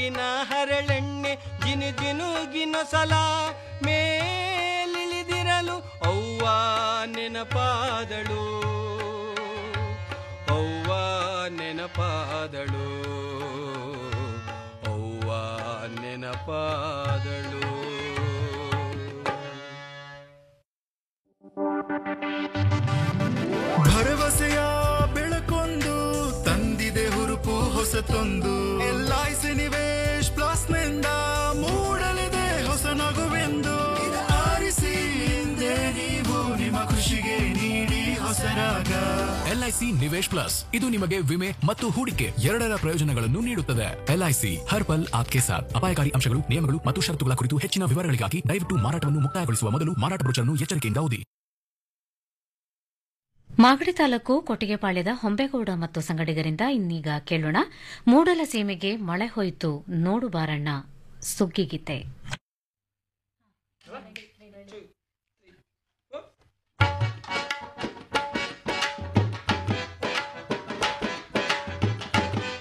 J: ಮೂಗಿನ ಹರಳೆಣ್ಣೆ ಜಿನು ಜಿನುಗಿನ ಸಲ ಮೇಲಿಳಿದಿರಲು ಅವ್ವ ನೆನಪಾದಳು ಅವ್ವ ನೆನಪಾದಳು ಅವ್ವ ನೆನಪಾದಳು
K: ಭರವಸೆಯ ಬೆಳಕೊಂದು ತಂದಿದೆ ಹುರುಪು ಹೊಸತೊಂದು L I C Nivesh plus ನಿಂದ ಮೂಡಲಿದೆ ಹೊಸ ನಗುವೆಂದು ಆರಿಸಿ ಹಿಂದೆ ನೀವು ನಿಮ್ಮ ಖುಷಿಗೆ ನೀಡಿ ಹೊಸ ರಾಗ
L: ಎಲ್ಐಸಿ ನಿವೇಶ್ ಪ್ಲಸ್ ಇದು ನಿಮಗೆ ವಿಮೆ ಮತ್ತು ಹೂಡಿಕೆ ಎರಡರ ಪ್ರಯೋಜನಗಳನ್ನು ನೀಡುತ್ತದೆ ಎಲ್ಐಸಿ ಹರ್ ಪಲ್ ಆಪ್ಕೆ ಸಾಥ್ ಅಪಾಯಕಾರಿ ಅಂಶಗಳು ನಿಯಮಗಳು ಮತ್ತು ಷರತ್ತುಗಳ ಕುರಿತು ಹೆಚ್ಚಿನ ವಿವರಗಳಿಗಾಗಿ ದಯವಿಟ್ಟು ಮಾರಾಟವನ್ನು ಮುಕ್ತಾಯಗೊಳಿಸುವ ಮೊದಲು ಮಾರಾಟ ಬ್ರೋಚರ್ನ್ನು ಎಚ್ಚರಿಕೆಯಿಂದ ಓದಿ
H: ಮಾಗಡಿ ತಾಲೂಕು ಕೊಟ್ಟಿಗೆಪಾಳ್ಯದ ಹೊಂಬೇಗೌಡ ಮತ್ತು ಸಂಗಡಿಗರಿಂದ ಇನ್ನೀಗ ಕೇಳೋಣ ಮೂಡಲ ಸೀಮೆಗೆ ಮಳೆ ಹೋಯಿತು ನೋಡು ಬಾರಣ್ಣ ಸುಗ್ಗಿಗೀತೆ